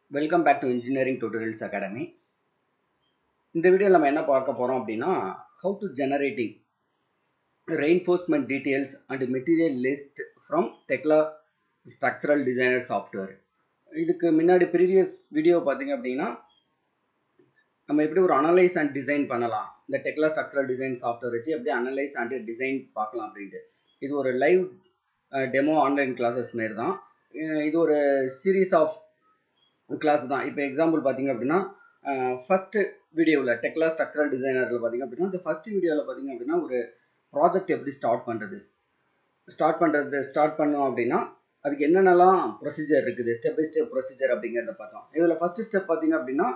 welcome back to engineering tutorials academy இந்த வீடியோவில் நம்ம என்ன பார்க்க போகிறோம் அப்படின்னா how to generating reinforcement details and material list from Tekla structural designer software இதுக்கு முன்னாடி ப்ரீவியஸ் வீடியோ பார்த்தீங்க அப்படின்னா நம்ம எப்படி ஒரு அனலைஸ் அண்ட் டிசைன் பண்ணலாம் இந்த டெக்லா ஸ்ட்ரக்சரல் டிசைன் சாஃப்ட்வேர் வச்சு எப்படி அனலைஸ் அண்ட் டிசைன் பார்க்கலாம் அப்படின்ட்டு இது ஒரு லைவ் டெமோ ஆன்லைன் கிளாஸஸ் மாரி தான் இது ஒரு சீரீஸ் ஆஃப் கிளாஸ் தான் இப்போ எக்ஸாம்பிள் பார்த்தீங்க அப்படின்னா ஃபஸ்ட்டு வீடியோவில் டெக்லா ஸ்ட்ரக்சரல் டிசைனரில் பார்த்தீங்க அப்படின்னா இந்த ஃபஸ்ட் வீடியோவில் பார்த்தீங்க அப்படின்னா ஒரு ப்ராஜெக்ட் எப்படி ஸ்டார்ட் பண்ணுறது ஸ்டார்ட் பண்ணுறது ஸ்டார்ட் பண்ணோம் அப்படின்னா அதுக்கு என்னென்னலாம் ப்ரொசீஜர் இருக்குது ஸ்டெப் பை ஸ்டெப் ப்ரொசீஜர் அப்படிங்கிறத பார்த்தோம் இதில் ஃபஸ்ட்டு ஸ்டெப் பார்த்தீங்க அப்படின்னா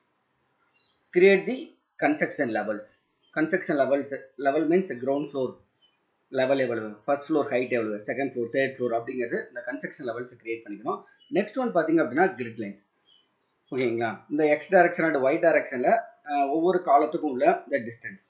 create the construction levels construction levels level means ground floor level எவ்வளவு ஃபர்ஸ்ட் ஃப்ளோர் ஹைட் எவ்வளவு செகண்ட் ஃப்ளோர் தேர்ட் ஃப்ளோர் அப்படிங்கிறது இந்த கன்ஸ்ட்ரக்ஷன் லெவல்ஸ் கிரியேட் பண்ணிக்கணும் நெக்ஸ்ட் ஒன் பார்த்தீங்க அப்படின்னா கிரிட் லைன்ஸ் ஓகேங்களா இந்த எக்ஸ் டைரக்ஷன் அண்ட் ஒய் டைரக்ஷனில் ஒவ்வொரு காலத்துக்கும் உள்ள இந்த டிஸ்டன்ஸ்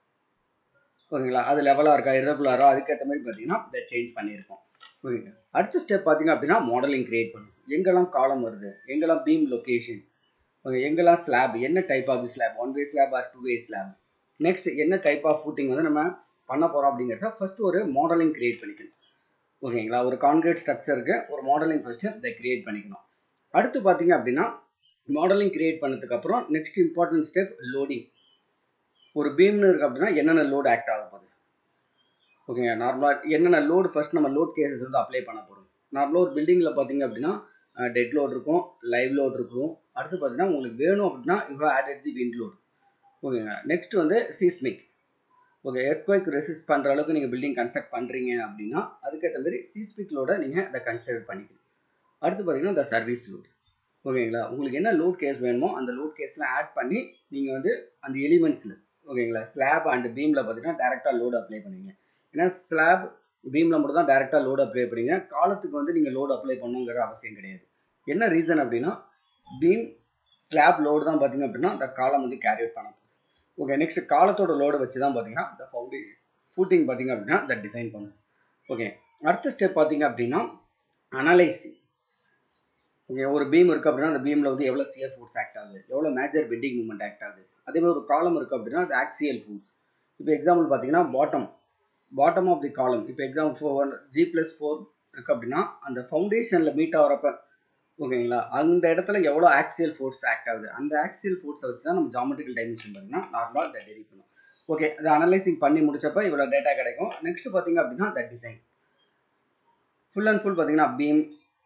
ஓகேங்களா அது லெவலாக இருக்கா இரகுலரா அதுக்கேற்ற மாதிரி பார்த்தீங்கன்னா இதை சேஞ்ச் பண்ணியிருக்கோம் ஓகேங்க அடுத்த ஸ்டெப் பார்த்தீங்க அப்படின்னா மாடலிங் கிரியேட் பண்ணும் எங்கெல்லாம் காலம் வருது எங்கெல்லாம் பீம் லொக்கேஷன் ஓகே எங்கெல்லாம் ஸ்லாப் என்ன type of slab one way slab or two way slab next என்ன டைப் ஆஃப் ஃபூட்டிங் வந்து நம்ம பண்ண போகிறோம் அப்படிங்கிறத ஃபர்ஸ்ட் ஒரு மாடலிங் கிரியேட் பண்ணிக்கணும் ஓகேங்களா ஒரு கான்கிரீட் ஸ்ட்ரக்சருக்கு ஒரு மாடலிங் ஃபஸ்ட்டு இதை கிரியேட் பண்ணிக்கணும் அடுத்து பார்த்தீங்க அப்படின்னா மாடலிங் கிரியேட் பண்ணதுக்கப்புறம் நெக்ஸ்ட் இம்பார்ட்டன்ட் ஸ்டெப் லோடிங் ஒரு பீம்னு இருக்கு அப்படின்னா என்னென்ன லோடு ஆக்ட் ஆக போகுது ஓகேங்க நார்மலாக என்னென்ன லோடு ஃபர்ஸ்ட் நம்ம லோட் கேசஸ் வந்து அப்ளை பண்ண போகிறோம் நார்மலாக ஒரு பில்டிங்கில் பார்த்தீங்க அப்படின்னா டெட் லோட் இருக்கும் லைவ் லோட் இருக்கும் அடுத்து பார்த்தீங்கன்னா உங்களுக்கு வேணும் அப்படின்னா you added the wind load ஓகேங்க நெக்ஸ்ட் வந்து சீஸ்மிக் ஓகே எர்த்குவைக் ரெசிஸ்ட் பண்ணுற அளவுக்கு நீங்கள் பில்டிங் கன்ஸ்ட்ரக்ட் பண்ணுறீங்க அப்படின்னா அதுக்கேற்ற மாதிரி சீஸ்மிக் லோட நீங்கள் அதை கன்சிடர் பண்ணிக்கணும் அடுத்து பார்த்தீங்கன்னா இந்த சர்வீஸ் லோட் ஓகேங்களா உங்களுக்கு என்ன லோட் கேஸ் வேணுமோ அந்த லோட் கேஸில் ஆட் பண்ணி நீங்கள் வந்து அந்த எலிமெண்ட்ஸில் ஓகேங்களா ஸ்லாப் அண்ட் பீமில் பார்த்தீங்கன்னா டேரெக்டாக லோடு அப்ளை பண்ணுவீங்க ஏன்னா ஸ்லாப் பீமில் மட்டும் தான் டேரெக்டாக லோடு அப்ளை பண்ணுவீங்க காலத்துக்கு வந்து நீங்கள் லோடு அப்ளை பண்ணுங்கிற அவசியம் கிடையாது என்ன ரீசன் அப்படின்னா பீம் ஸ்லாப் லோடு தான் பார்த்தீங்க அப்படின்னா அந்த காலம் வந்து கேரி அவுட் பண்ண போகுது ஓகே நெக்ஸ்ட் காலத்தோட லோடு வச்சு தான் பார்த்தீங்கன்னா இந்த ஃபவுண்டி ஃபூட்டிங் பார்த்தீங்க அப்படின்னா இந்த டிசைன் பண்ணும் ஓகே அடுத்த ஸ்டெப் பார்த்தீங்க அப்படின்னா அனலைசிங் ஓகே ஒரு பீம் இருக்குது அப்படின்னா அந்த பீமில் வந்து எவ்வளோ சியர் ஃபோர்ஸ் ஆக்ட் ஆகுது எவ்வளோ மேஜர் பெண்டிங் மூவ்மெண்ட் ஆக்ட் ஆகுது அதே மாதிரி ஒரு காலம் இருக்குது அப்படின்னா அது ஆக்சியல் ஃபோர்ஸ் இப்போ எக்ஸாம்பிள் பார்த்தீங்கன்னா bottom bottom of the column இப்போ example four G plus four இருக்குது அப்படின்னா அந்த ஃபவுண்டேஷனில் மீட் ஆகிறப்ப ஓகேங்களா அந்த இடத்துல எவ்வளோ ஆக்சியல் ஃபோர்ஸ் ஆக்ட் ஆகுது அந்த ஆக்சியல் ஃபோர்ஸை வச்சு தான் நம்ம ஜாமெட்ரிக்கல் டைமென்ஷன் பார்த்தீங்கன்னா நார்மலாக இதை டெரி பண்ணும் ஓகே அதை அனலைசிங் பண்ணி முடிச்சப்ப இவ்வளோ டேட்டா கிடைக்கும் நெக்ஸ்ட் பார்த்தீங்க அப்படின்னா the design full and full பார்த்தீங்கன்னா beam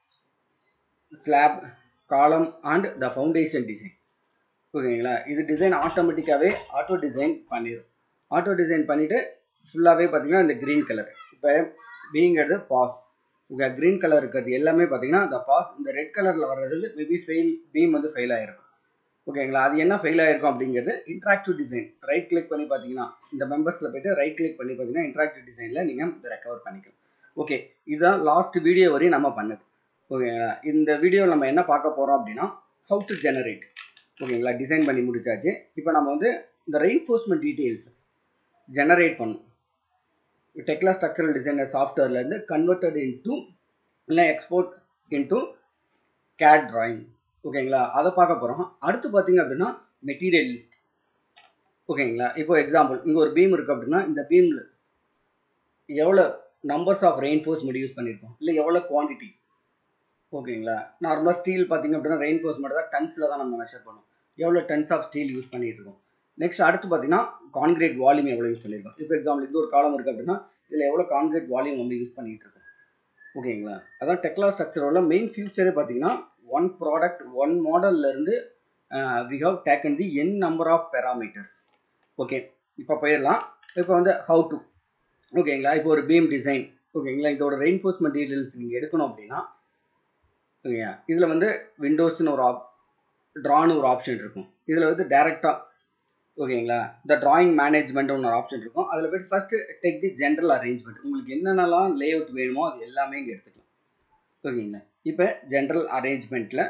slab column and the foundation design ஓகேங்களா இது டிசைன் ஆட்டோமேட்டிக்காகவே ஆட்டோ டிசைன் பண்ணிடும் ஆட்டோ டிசைன் பண்ணிவிட்டு ஃபுல்லாகவே பார்த்தீங்கன்னா இந்த க்ரீன் கலர் இப்போ பீங்கிறது பாஸ் ஓகே க்ரீன் கலர் இருக்கிறது எல்லாமே பார்த்தீங்கன்னா இந்த பாஸ் இந்த ரெட் கலரில் வர்றது மேபி ஃபெயில் பீம் வந்து ஃபெயில் ஆகிருக்கும் ஓகேங்களா அது என்ன ஃபெயில் ஆகிருக்கும் அப்படிங்கிறது இன்ட்ராக்டிவ் டிசைன் ரைட் கிளிக் பண்ணி பார்த்தீங்கன்னா இந்த மெம்பர்ஸில் போய்ட்டு ரைட் கிளிக் பண்ணி பார்த்தீங்கன்னா இன்ட்ராக்டிவ் டிசைனில் நீங்கள் இதை ரெக்கவர் பண்ணிக்கலாம் ஓகே இதுதான் லாஸ்ட் வீடியோ வரையும் நம்ம பண்ணது ஓகேங்களா இந்த வீடியோவில் நம்ம என்ன பார்க்க போகிறோம் அப்படின்னா ஹவு டு ஜெனரேட் ஓகேங்களா டிசைன் பண்ணி முடிச்சாச்சு இப்போ நம்ம வந்து இந்த ரெயின்ஃபோர்ஸ்மெண்ட் டீட்டெயில்ஸ் ஜெனரேட் பண்ணும் டெக்லா ஸ்ட்ரக்சரல் டிசைனர் சாஃப்ட்வேர்லேருந்து கன்வெர்டட் இன்டூ இல்லை எக்ஸ்போர்ட் இன்டூ கேட் ட்ராயிங் ஓகேங்களா அதை பார்க்க போகிறோம் அடுத்து பார்த்தீங்க அப்படின்னா மெட்டீரியல் லிஸ்ட் ஓகேங்களா இப்போ எக்ஸாம்பிள் இங்கே ஒரு பீம் இருக்குது அப்படின்னா இந்த பீமில் எவ்வளோ நம்பர்ஸ் ஆஃப் ரெயின்ஃபோர்ஸ்மெண்ட் யூஸ் பண்ணியிருக்கோம் இல்லை எவ்வளோ குவான்டிட்டி ஓகேங்களா நார்மலாக ஸ்டீல் பார்த்தீங்க அப்படின்னா ரெயின்ஃபோர்ஸ்மெண்ட் தான் டன்ஸில் தான் நம்ம மெஷர் பண்ணோம் எவ்வளோ டன்ஸ் ஆஃப் ஸ்டீல் யூஸ் பண்ணிட்டு இருக்கோம் நெக்ஸ்ட் அடுத்து பார்த்தீங்கன்னா கான்கிரீட் வால்யூம் எவ்வளோ யூஸ் பண்ணியிருக்கோம் இப்போ எக்ஸாம்பிள் இது ஒரு காலம் இருக்குது அப்படின்னா இதில் எவ்வளோ கான்கிரீட் வால்யூம் வந்து யூஸ் பண்ணிட்டு இருக்கோம் ஓகேங்களா அதான் டெக்லா ஸ்ட்ரக்சரோட மெயின் ஃபியூச்சரே பார்த்தீங்கன்னா ஒன் ப்ராடக்ட் ஒன் மாடல்லேருந்து we have taken the N number of parameters okay இப்போ போயிடலாம் இப்போ வந்து ஹவு டு ஓகேங்களா இப்போ ஒரு பீம் டிசைன் ஓகேங்களா இதோட ரெயின்ஃபோர்ஸ்மெண்ட் டீட்டெயில்ஸ் நீங்கள் எடுக்கணும் அப்படின்னா ஓகே இதில் வந்து விண்டோஸ்னு ஒரு ஆப் ட்ரான்னு ஒரு ஆப்ஷன் இருக்கும் இதில் வந்து டேரெக்டாக ஓகேங்களா இந்த ட்ராயிங் மேனேஜ்மெண்ட் ஒரு ஆப்ஷன் இருக்கும் அதில் போய்ட்டு first take the general arrangement உங்களுக்கு என்னென்னலாம் லே அவுட் வேணுமோ அது எல்லாமே இங்கே எடுத்துக்கலாம் ஓகேங்களா இப்போ ஜென்ரல் அரேஞ்ச்மெண்ட்டில்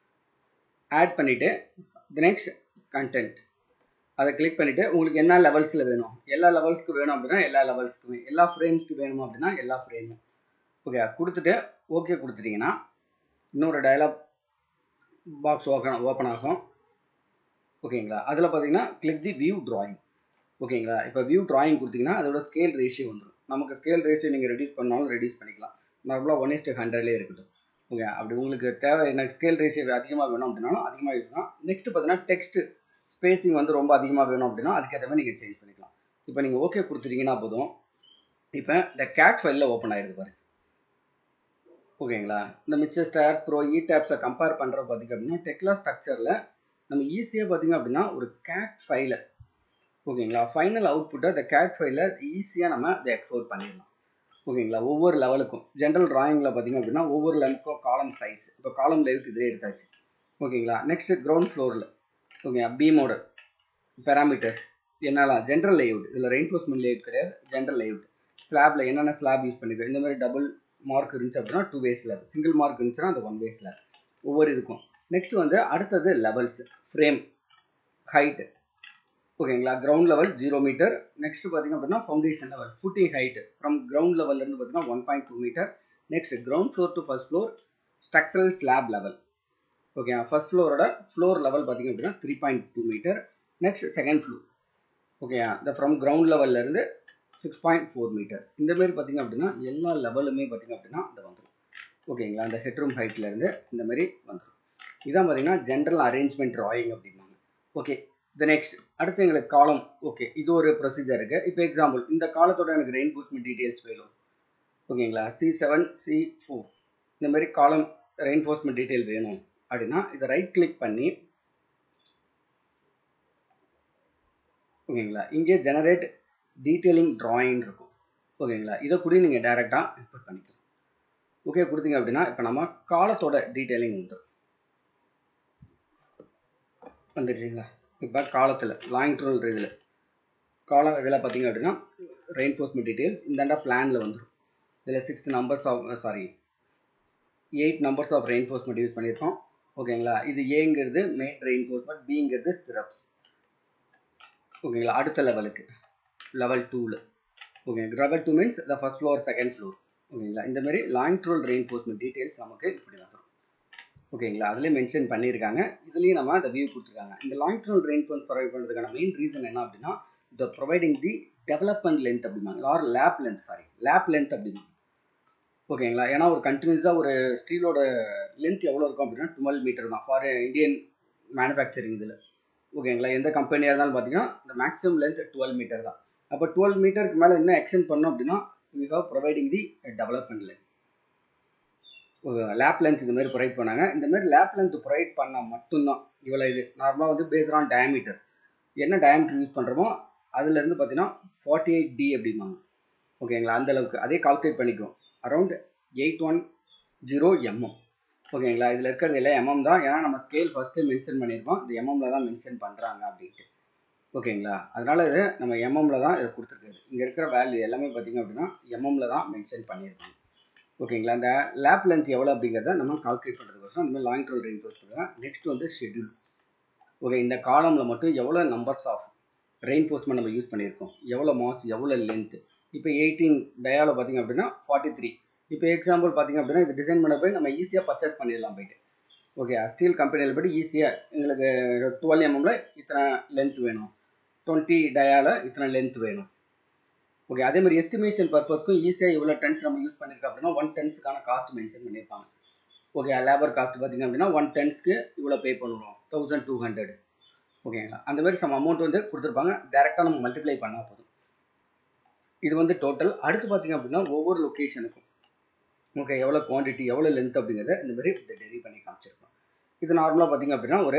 ஆட் பண்ணிவிட்டு நெக்ஸ்ட் கண்டென்ட் அதை கிளிக் பண்ணிவிட்டு உங்களுக்கு என்ன லெவல்ஸில் வேணும் எல்லா லெவல்ஸ்க்கு வேணும் அப்படின்னா எல்லா லெவல்ஸ்க்குமே எல்லா ஃப்ரேம்ஸ்க்கு வேணும் அப்படின்னா எல்லா ஃப்ரேமும் ஓகே கொடுத்துட்டு ஓகே கொடுத்துட்டிங்கன்னா இன்னொரு டயலாக் பாக்ஸ் ஓப்பன் ஓப்பன் ஆகும் ஓகேங்களா அதில் பார்த்தீங்கன்னா கிளிக் தி வியூ டிராயிங் ஓகேங்களா இப்போ வியூ டிராயிங் கொடுத்தீங்கன்னா அதோட ஸ்கேல் ரேஷியோ வந்துடும் நமக்கு ஸ்கேல் ரேஷியோ நீங்கள் ரெடியூஸ் பண்ணாலும் ரெடியூஸ் பண்ணிக்கலாம் நார்மலாக ஒன் இஸ்ட்டு ஹண்ட்ரட்லேயே இருக்கட்டும் ஓகே அப்படி உங்களுக்கு தேவை எனக்கு ஸ்கேல் ரேஷியோ அதிகமாக வேணும் அப்படின்னாலும் அதிகமாக இருக்கலாம் நெக்ஸ்ட் பார்த்தீங்கன்னா டெக்ஸ்ட் ஸ்பேசிங் வந்து ரொம்ப அதிகமாக வேணும் அப்படின்னா அதுக்கேற்ற மாதிரி நீங்கள் சேஞ்ச் பண்ணிக்கலாம் இப்போ நீங்கள் ஓகே கொடுத்துட்டீங்கன்னா போதும் இப்போ இந்த கேட் ஃபைலில் ஓப்பன் ஆயிருக்கு பாருங்க ஓகேங்களா இந்த மிச்சர் ஸ்டார் ப்ரோ இ டேப்ஸை கம்பேர் பண்ணுற பார்த்தீங்க அப்படின்னா டெக்லா ஸ்ட்ரக்சரில் நம்ம ஈஸியாக பார்த்தீங்க அப்படின்னா ஒரு கேட் ஃபைலை ஓகேங்களா ஃபைனல் அவுட்புட்டை இந்த கேட் ஃபைலில் ஈஸியாக நம்ம அதை எக்ஸ்போர்ட் பண்ணிடலாம் ஓகேங்களா ஒவ்வொரு லெவலுக்கும் ஜென்ரல் டிராயிங்கில் பார்த்தீங்க அப்படின்னா ஒவ்வொரு லெவலுக்கும் காலம் சைஸ் இப்போ காலம் லேவுட் இதிலே எடுத்தாச்சு ஓகேங்களா நெக்ஸ்ட் கிரவுண்ட் ஃப்ளோரில் ஓகேங்களா பீமோட பேராமீட்டர்ஸ் என்னெல்லாம் ஜென்ரல் லேஅவுட் இதில் ரெயின்ஃபோர்ஸ்மெண்ட் லேஅவுட் கிடையாது ஜென்ரல் லேஅவுட் ஸ்லாப்ல என்னென்ன ஸ்லாப் யூஸ் பண்ணிருக்கோம் இந்த மாதிரி டபுள் மார்க் இருந்துச்சு அப்படின்னா two way slab single mark இருந்துச்சுன்னா அந்த ஒன் வே ஸ்லாப் ஒவ்வொரு இதுக்கும் நெக்ஸ்ட் வந்து அடுத்தது லெவல்ஸ் ஃப்ரேம் ஹைட் ஓகேங்களா ground level zero metre next பார்த்தீங்க அப்படின்னா foundation level footing height from ground லெவல்லேருந்து பார்த்தீங்கன்னா one point two metre next ground floor to first floor structural slab level okay first ஃப்ளோரோட ஃப்ளோர் லெவல் பார்த்தீங்க அப்படின்னா three point two metre next second floor okay இந்த from ground லெவல்லேருந்து six point four metre இந்த மாதிரி பார்த்தீங்க அப்படின்னா எல்லா லெவலுமே பார்த்தீங்க அப்படின்னா இந்த வந்துடும் ஓகேங்களா அந்த ஹெட்ரூம் ஹைட்லேருந்து இந்த மாதிரி வந்துடும் இதான் பார்த்தீங்கன்னா ஜென்ரல் அரேஞ்ச்மெண்ட் ட்ராயிங் அப்படிம்பாங்க ஓகே த நெக்ஸ்ட் அடுத்து எங்களுக்கு காலம் ஓகே இது ஒரு ப்ரொசீஜர் இருக்குது இப்போ எக்ஸாம்பிள் இந்த காலத்தோட எனக்கு ரெயின் பூஸ்மெண்ட் டீட்டெயில்ஸ் வேணும் ஓகேங்களா சி செவன் சி ஃபோர் இந்த மாதிரி காலம் ரெயின்ஃபோர்ஸ்மெண்ட் டீட்டெயில் வேணும் அப்படின்னா இதை ரைட் கிளிக் பண்ணி ஓகேங்களா இங்கே ஜெனரேட் டீட்டெயிலிங் ட்ராயிங் இருக்கும் ஓகேங்களா இதை கூட நீங்கள் டைரெக்டாக இன்புட் பண்ணிக்கலாம் ஓகே கொடுத்தீங்க அப்படின்னா இப்போ நம்ம காலத்தோட டீட்டெயிலிங் வந்துடும் வந்துடுறீங்களா இப்போ காலத்தில் லாங் ட்ரோல் இதில் காலம் இதில் பார்த்தீங்க அப்படின்னா ரெயின்ஃபோர்ஸ்மெண்ட் டீட்டெயில்ஸ் இந்தாண்டா பிளானில் வந்துடும் இதில் six numbers of sorry eight numbers of reinforcement use பண்ணியிருக்கோம் ஓகேங்களா இது ஏங்கிறது மெயின் ரெயின்ஃபோர்ஸ்மெண்ட் பிங்கிறது ஸ்பிரப்ஸ் ஓகேங்களா அடுத்த லெவலுக்கு லெவல் டூவில் okay level two means the first floor second floor ஓகேங்களா இந்த மாதிரி லாங் ட்ரோல் ரெயின்ஃபோர்ஸ்மெண்ட் டீட்டெயில்ஸ் நமக்கு இப்படி வந்துடும் ஓகேங்களா அதிலே மென்ஷன் பண்ணியிருக்காங்க இதுலேயும் நம்ம அந்த வியூ கொடுத்துருக்காங்க இந்த லாங் ட்ரோல் ரெயின்ஃபோர்ஸ் ப்ரொவைட் பண்ணுறதுக்கான மெயின் ரீசன் என்ன அப்படின்னா the providing the development length அப்படிம்பாங்க or lap length sorry lap length அப்படிம்பாங்க ஓகேங்களா ஏன்னா ஒரு கண்டினியூஸாக ஒரு ஸ்டீலோட லென்த் எவ்வளோ இருக்கும் அப்படின்னா டுவெல் மீட்டர் தான் ஃபார் இந்தியன் மேனுஃபேக்சரிங் இதில் ஓகேங்களா எந்த கம்பெனியாக இருந்தாலும் பார்த்தீங்கன்னா இந்த மேக்ஸிமம் லென்த் டுவெல் மீட்டர் தான் அப்போ டுவெல் மீட்டருக்கு மேலே இன்னும் எக்ஸ்டெண்ட் பண்ணோம் அப்படின்னா we have providing the development length lap length இந்த மாதிரி ப்ரொவைட் பண்ணாங்க இந்த மாதிரி லேப் லென்த் ப்ரொவைட் பண்ணால் மட்டும்தான் இவ்வளோ இது நார்மலாக வந்து பேஸ்ட் ஆன் டயமீட்டர் என்ன டயமீட்டர் யூஸ் பண்ணுறோமோ அதுலேருந்து பார்த்தீங்கன்னா ஃபார்ட்டி எயிட் டி அப்படிம்பாங்க ஓகேங்களா அந்த அளவுக்கு அதே கால்குலேட் பண்ணிக்கும் around eight one zero mm ஓகேங்களா இதில் இருக்கிறது எல்லாம் எம்எம் தான் ஏன்னா நம்ம ஸ்கேல் ஃபஸ்ட்டு மென்ஷன் பண்ணியிருக்கோம் இந்த எம்எம்ல தான் மென்ஷன் பண்ணுறாங்க அப்படின்ட்டு ஓகேங்களா அதனால் இது நம்ம எம்எம்ல தான் இதை கொடுத்துருக்குது இங்கே இருக்கிற வேல்யூ எல்லாமே பார்த்திங்க அப்படின்னா எம்எம்ல தான் மென்ஷன் பண்ணியிருக்காங்க ஓகேங்களா இந்த லேப் லென்த் எவ்வளோ அப்படிங்கிறத நம்ம கால்குலேட் பண்ணுறதுக்கோசரம் இந்த மாதிரி லாங் ட்ரோல் ரெயின்ஃபோர்ஸ் பண்ணுறோம் நெக்ஸ்ட் வந்து ஷெட்யூல் ஓகே இந்த காலமில் மட்டும் எவ்வளோ நம்பர்ஸ் ஆஃப் ரெயின்ஃபோர்ஸ்மெண்ட் நம்ம யூஸ் பண்ணியிருக்கோம் எவ்வளோ மாஸ் எவ்வளோ லென்த்து இப்போ எயிட்டீன் டயாவில் பார்த்திங்க அப்படின்னா ஃபார்ட்டி த்ரீ இப்போ எக்ஸாம்பிள் பார்த்திங்க அப்படின்னா இது டிசைன் பண்ண போய் நம்ம ஈஸியாக பர்ச்சேஸ் பண்ணிடலாம் போயிட்டு ஓகே ஸ்டீல் கம்பெனியில் போய்ட்டு ஈஸியாக எங்களுக்கு டுவெல் எம்எம்ல இத்தனை லென்த் வேணும் டுவெண்ட்டி டயாவில் இத்தனை லென்த் வேணும் ஓகே அதே மாதிரி எஸ்டிமேஷன் பர்பஸ்க்கும் ஈஸியாக இவ்வளோ டென்ஸ் நம்ம யூஸ் பண்ணியிருக்கோம் அப்படின்னா ஒன் டென்ஸுக்கான காஸ்ட் மென்ஷன் பண்ணியிருப்பாங்க ஓகே லேபர் காஸ்ட் பார்த்திங்க அப்படின்னா ஒன் டென்ஸ்க்கு இவ்வளோ பே பண்ணுவோம் தௌசண்ட் டூ ஹண்ட்ரட் ஓகேங்களா அந்த மாதிரி சம் அமௌண்ட் வந்து கொடுத்துருப்பாங்க டேரெக்டாக நம்ம மல்டிப்ளை பண்ணால் போதும் இது வந்து டோட்டல் அடுத்து பார்த்திங்க அப்படின்னா ஒவ்வொரு லொக்கேஷனுக்கும் ஓகே எவ்வளோ குவான்டிட்டி எவ்வளோ லென்த் அப்படிங்கிறத இந்த மாதிரி இந்த டெரி பண்ணி காமிச்சிருக்கோம் இது நார்மலாக பார்த்திங்க அப்படின்னா ஒரு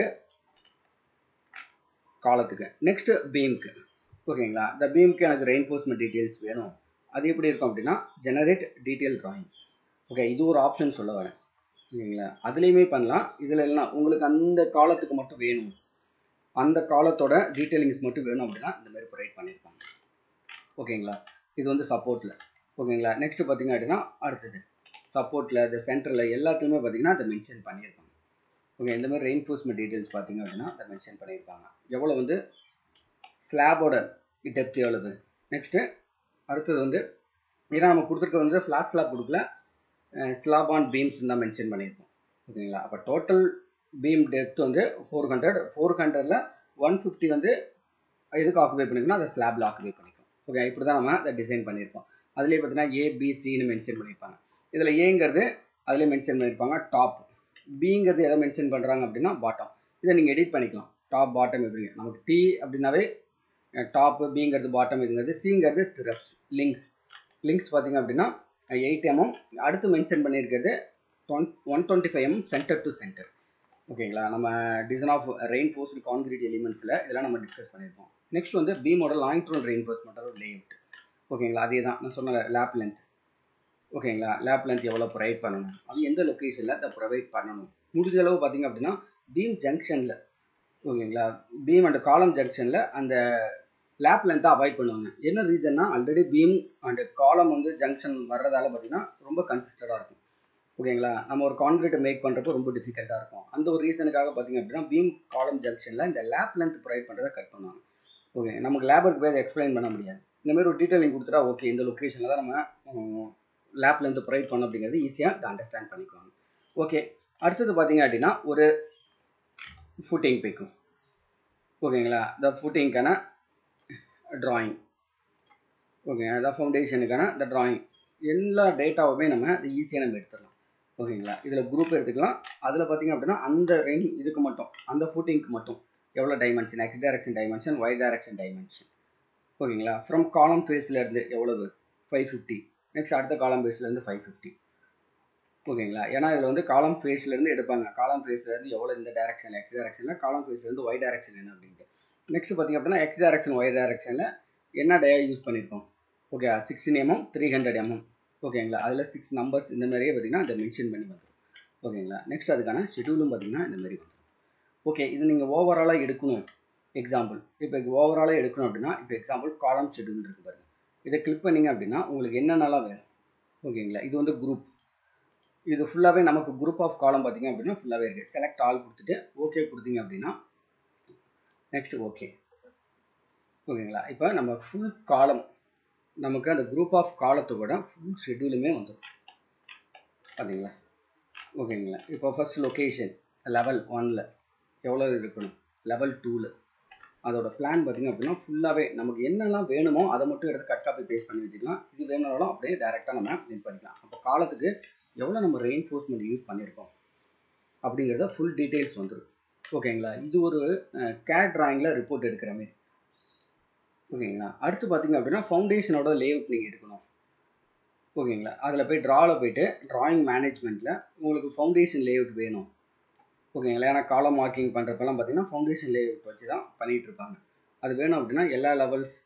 காலத்துக்கு நெக்ஸ்ட் பீம்க்கு ஓகேங்களா இந்த பீம்க்கு எனக்கு ரெயின்ஃபோர்ஸ்மெண்ட் டீட்டெயில்ஸ் வேணும் அது எப்படி இருக்கும் அப்படின்னா ஜெனரேட் டீட்டெயில் ட்ராயிங் ஓகே இது ஒரு ஆப்ஷன் சொல்ல வரேன் ஓகேங்களா அதுலேயுமே பண்ணலாம் இதில் எல்லாம் உங்களுக்கு அந்த காலத்துக்கு மட்டும் வேணும் அந்த காலத்தோட டீட்டெயிலிங்ஸ் மட்டும் வேணும் அப்படின்னா இந்த மாதிரி ப்ரொவைட் பண்ணியிருப்பாங்க ஓகேங்களா இது வந்து சப்போர்ட்டில் ஓகேங்களா நெக்ஸ்ட் பார்த்தீங்க அப்படின்னா அடுத்தது சப்போர்ட்டில் இந்த சென்டரில் எல்லாத்துலேயுமே பார்த்தீங்கன்னா அதை மென்ஷன் பண்ணியிருப்பாங்க ஓகே இந்த மாதிரி ரெயின்ஃபோர்ஸ்மெண்ட் டீட்டெயில்ஸ் பார்த்தீங்க அப்படின்னா அதை மென்ஷன் பண்ணியிருப்பாங்க எவ்வளோ வந்து ஸ்லாபோட டெப்த் எவ்வளவு நெக்ஸ்ட்டு அடுத்தது வந்து ஏன்னா நம்ம கொடுத்துருக்க வந்து ஃப்ளாட் ஸ்லாப் கொடுக்கல ஸ்லாப் ஆன் பீம்ஸ் தான் மென்ஷன் பண்ணியிருக்கோம் ஓகேங்களா அப்போ டோட்டல் பீம் டெப்த் வந்து ஃபோர் ஹண்ட்ரட் ஃபோர் ஹண்ட்ரடில் ஒன் ஃபிஃப்டி வந்து எதுக்கு ஆக்குபை பண்ணிக்கணும் அதை ஸ்லாபில் ஆக்குபை பண்ணிக்கும் ஓகே இப்படி தான் நம்ம அதை டிசைன் பண்ணியிருப்போம் அதுலேயே பார்த்தீங்கன்னா ஏபிசின்னு மென்ஷன் பண்ணியிருப்பாங்க இதில் ஏங்கிறது அதிலே மென்ஷன் பண்ணியிருப்பாங்க டாப் பிங்கிறது எதை மென்ஷன் பண்ணுறாங்க அப்படின்னா பாட்டம் இதை நீங்கள் எடிட் பண்ணிக்கலாம் டாப் பாட்டம் எப்படிங்க நமக்கு டி அப்படின்னாவே டாப்பு பிங்கிறது பாட்டம் இதுங்கிறது சிங்கிறது ஸ்டிரப்ஸ் லிங்க்ஸ் லிங்க்ஸ் பார்த்தீங்க அப்படின்னா எயிட் எம்எம் அடுத்து மென்ஷன் பண்ணியிருக்கிறது one one twenty five mm centre to centre ஓகேங்களா நம்ம design of reinforced concrete எலிமெண்ட்ஸில் இதெல்லாம் நம்ம டிஸ்கஸ் பண்ணியிருப்போம் நெக்ஸ்ட் வந்து பீமோட லாங் ட்ரோன் ரெயின் ஃபோர்ஸ்மெண்ட்டோட லேஅவுட் ஓகேங்களா அதே தான் நான் சொன்ன லேப் லென்த் ஓகேங்களா லேப் லென்த் எவ்வளோ ப்ரொவைட் பண்ணணும் அது எந்த லொக்கேஷனில் அதை ப்ரொவைட் பண்ணணும் முடிஞ்ச அளவு பார்த்தீங்க அப்படின்னா பீம் ஜங்ஷனில் ஓகேங்களா பீம் அண்ட் காலம் ஜங்ஷனில் அந்த லேப் லென்த்தை அவாய்ட் பண்ணுவாங்க என்ன ரீசன்னா ஆல்ரெடி பீம் அண்ட் காலம் வந்து ஜங்ஷன் வர்றதால பார்த்தீங்கன்னா ரொம்ப கன்சிஸ்டடாக இருக்கும் ஓகேங்களா நம்ம ஒரு கான்கிரீட்டை மேக் பண்ணுறப்போ ரொம்ப டிஃபிகல்ட்டாக இருக்கும் அந்த ஒரு ரீசனுக்காக பார்த்தீங்க அப்படின்னா பீம் காலம் ஜங்ஷனில் இந்த லேப் லென்த் ப்ரொவைட் பண்ணுறதை கட் பண்ணுவாங்க ஓகே நமக்கு லேபருக்கு போய் அதை எக்ஸ்பிளைன் பண்ண முடியாது இந்த மாதிரி ஒரு டீட்டெயிலிங் கொடுத்துட்டா ஓகே இந்த லொக்கேஷனில் தான் நம்ம லேப் லென்த் ப்ரொவைட் பண்ணோம் அப்படிங்கிறது ஈஸியாக அதை அண்டர்ஸ்டாண்ட் பண்ணிக்குவாங்க ஓகே அடுத்தது பார்த்தீங்க அப்படின்னா ஒரு ஃபுட்டிங் பிக்கும் ஓகேங்களா இந்த ஃபுட்டிங்க்கான ட்ராயிங் ஓகே அதான் ஃபவுண்டேஷனுக்கான இந்த ட்ராயிங் எல்லா டேட்டாவுமே நம்ம அது ஈஸியாக நம்ம எடுத்துடலாம் ஓகேங்களா இதில் குரூப் எடுத்துக்கலாம் அதில் பார்த்தீங்க அப்படின்னா அந்த ரெயின் இதுக்கு மட்டும் அந்த ஃபுட்டிங்க்கு மட்டும் எவ்வளோ dimension X direction dimension Y direction dimension ஓகேங்களா ஃப்ரம் காலம் ஃபேஸ்லேருந்து எவ்வளவு ஃபைவ் ஃபிஃப்டி நெக்ஸ்ட் அடுத்த காலம் ஃபேஸ்லேருந்து ஃபைவ் ஃபிஃப்டி ஓகேங்களா ஏன்னா இதில் வந்து காலம் ஃபேஸ்லேருந்து எடுப்பாங்க காலம் ஃபேஸ்லேருந்து எவ்வளோ இந்த டேரக்ஷனில் எக்ஸ் டேரக்ஷனில் காலம் ஃபேஸ்லேருந்து ஒய் டேரக்ஷன் என்ன அப்படின்ட்டு நெக்ஸ்ட் பார்த்திங்க அப்படின்னா எக்ஸ் டேரக்ஷன் ஒய் டேரக்ஷனில் என்ன டயா யூஸ் பண்ணியிருக்கோம் okay sixteen mm three hundred mm ஓகேங்களா அதில் சிக்ஸ் நம்பர்ஸ் இந்த மாதிரியே பார்த்திங்கன்னா அதை மென்ஷன் பண்ணி வந்துடும் ஓகேங்களா நெக்ஸ்ட் அதுக்கான ஷெடியூலும் பார்த்திங்கன்னா இந்த மாதிரி வந்துடும் ஓகே இது நீங்கள் ஓவராலாக எடுக்கணும் எக்ஸாம்பிள் இப்போ ஓவராலாக எடுக்கணும் அப்படின்னா இப்போ எக்ஸாம்பிள் காலம் ஷெடியூல் இருக்குது பாருங்கள் இதை கிளிக் பண்ணிங்க அப்படின்னா உங்களுக்கு என்னென்னலாம் வேணும் ஓகேங்களா இது வந்து குரூப் இது ஃபுல்லாகவே நமக்கு குரூப் ஆஃப் காலம் பார்த்தீங்க அப்படின்னா ஃபுல்லாகவே இருக்குது செலக்ட் ஆல் கொடுத்துட்டு ஓகே கொடுத்தீங்க அப்படின்னா நெக்ஸ்ட் ஓகே ஓகேங்களா இப்போ நம்ம ஃபுல் காலம் நமக்கு அந்த குரூப் ஆஃப் காலத்தோட ஃபுல் ஷெட்யூலுமே வந்துடும் பார்த்தீங்களா ஓகேங்களா இப்போ ஃபஸ்ட் லொக்கேஷன் லெவல் ஒனில் எவ்வளோ இருக்கணும் லெவல் டூவில் அதோட பிளான் பார்த்திங்க அப்படின்னா ஃபுல்லாகவே நமக்கு என்னெல்லாம் வேணுமோ அதை மட்டும் எடுத்து கட் காப்பி பேஸ்ட் பண்ணி வச்சுக்கலாம் இது வேணுனாலும் அப்படியே டேரெக்டாக நம்ம லிங்க் பண்ணிக்கலாம் அப்போ காலத்துக்கு எவ்வளோ நம்ம ரெயின்ஃபோர்ஸ்மெண்ட் யூஸ் பண்ணியிருக்கோம் அப்படிங்கிறத ஃபுல் டீட்டெயில்ஸ் வந்துடும் ஓகேங்களா இது ஒரு கேட் ட்ராயிங்கில் ரிப்போர்ட் எடுக்கிற மாதிரி ஓகேங்களா அடுத்து பார்த்தீங்க அப்படின்னா ஃபவுண்டேஷனோட லேஅவுட் நீங்கள் எடுக்கணும் ஓகேங்களா அதில் போய் ட்ராவில் போயிட்டு ட்ராயிங் மேனேஜ்மெண்ட்டில் உங்களுக்கு ஃபவுண்டேஷன் லேஅவுட் வேணும் ஓகேங்களா ஏன்னா காலம் மார்க்கிங் பண்ணுறப்பெல்லாம் பார்த்தீங்கன்னா ஃபவுண்டேஷன் லேஅவுட் வச்சு தான் பண்ணிகிட்டு இருப்பாங்க அது வேணும் அப்படின்னா எல்லா லெவல்ஸ்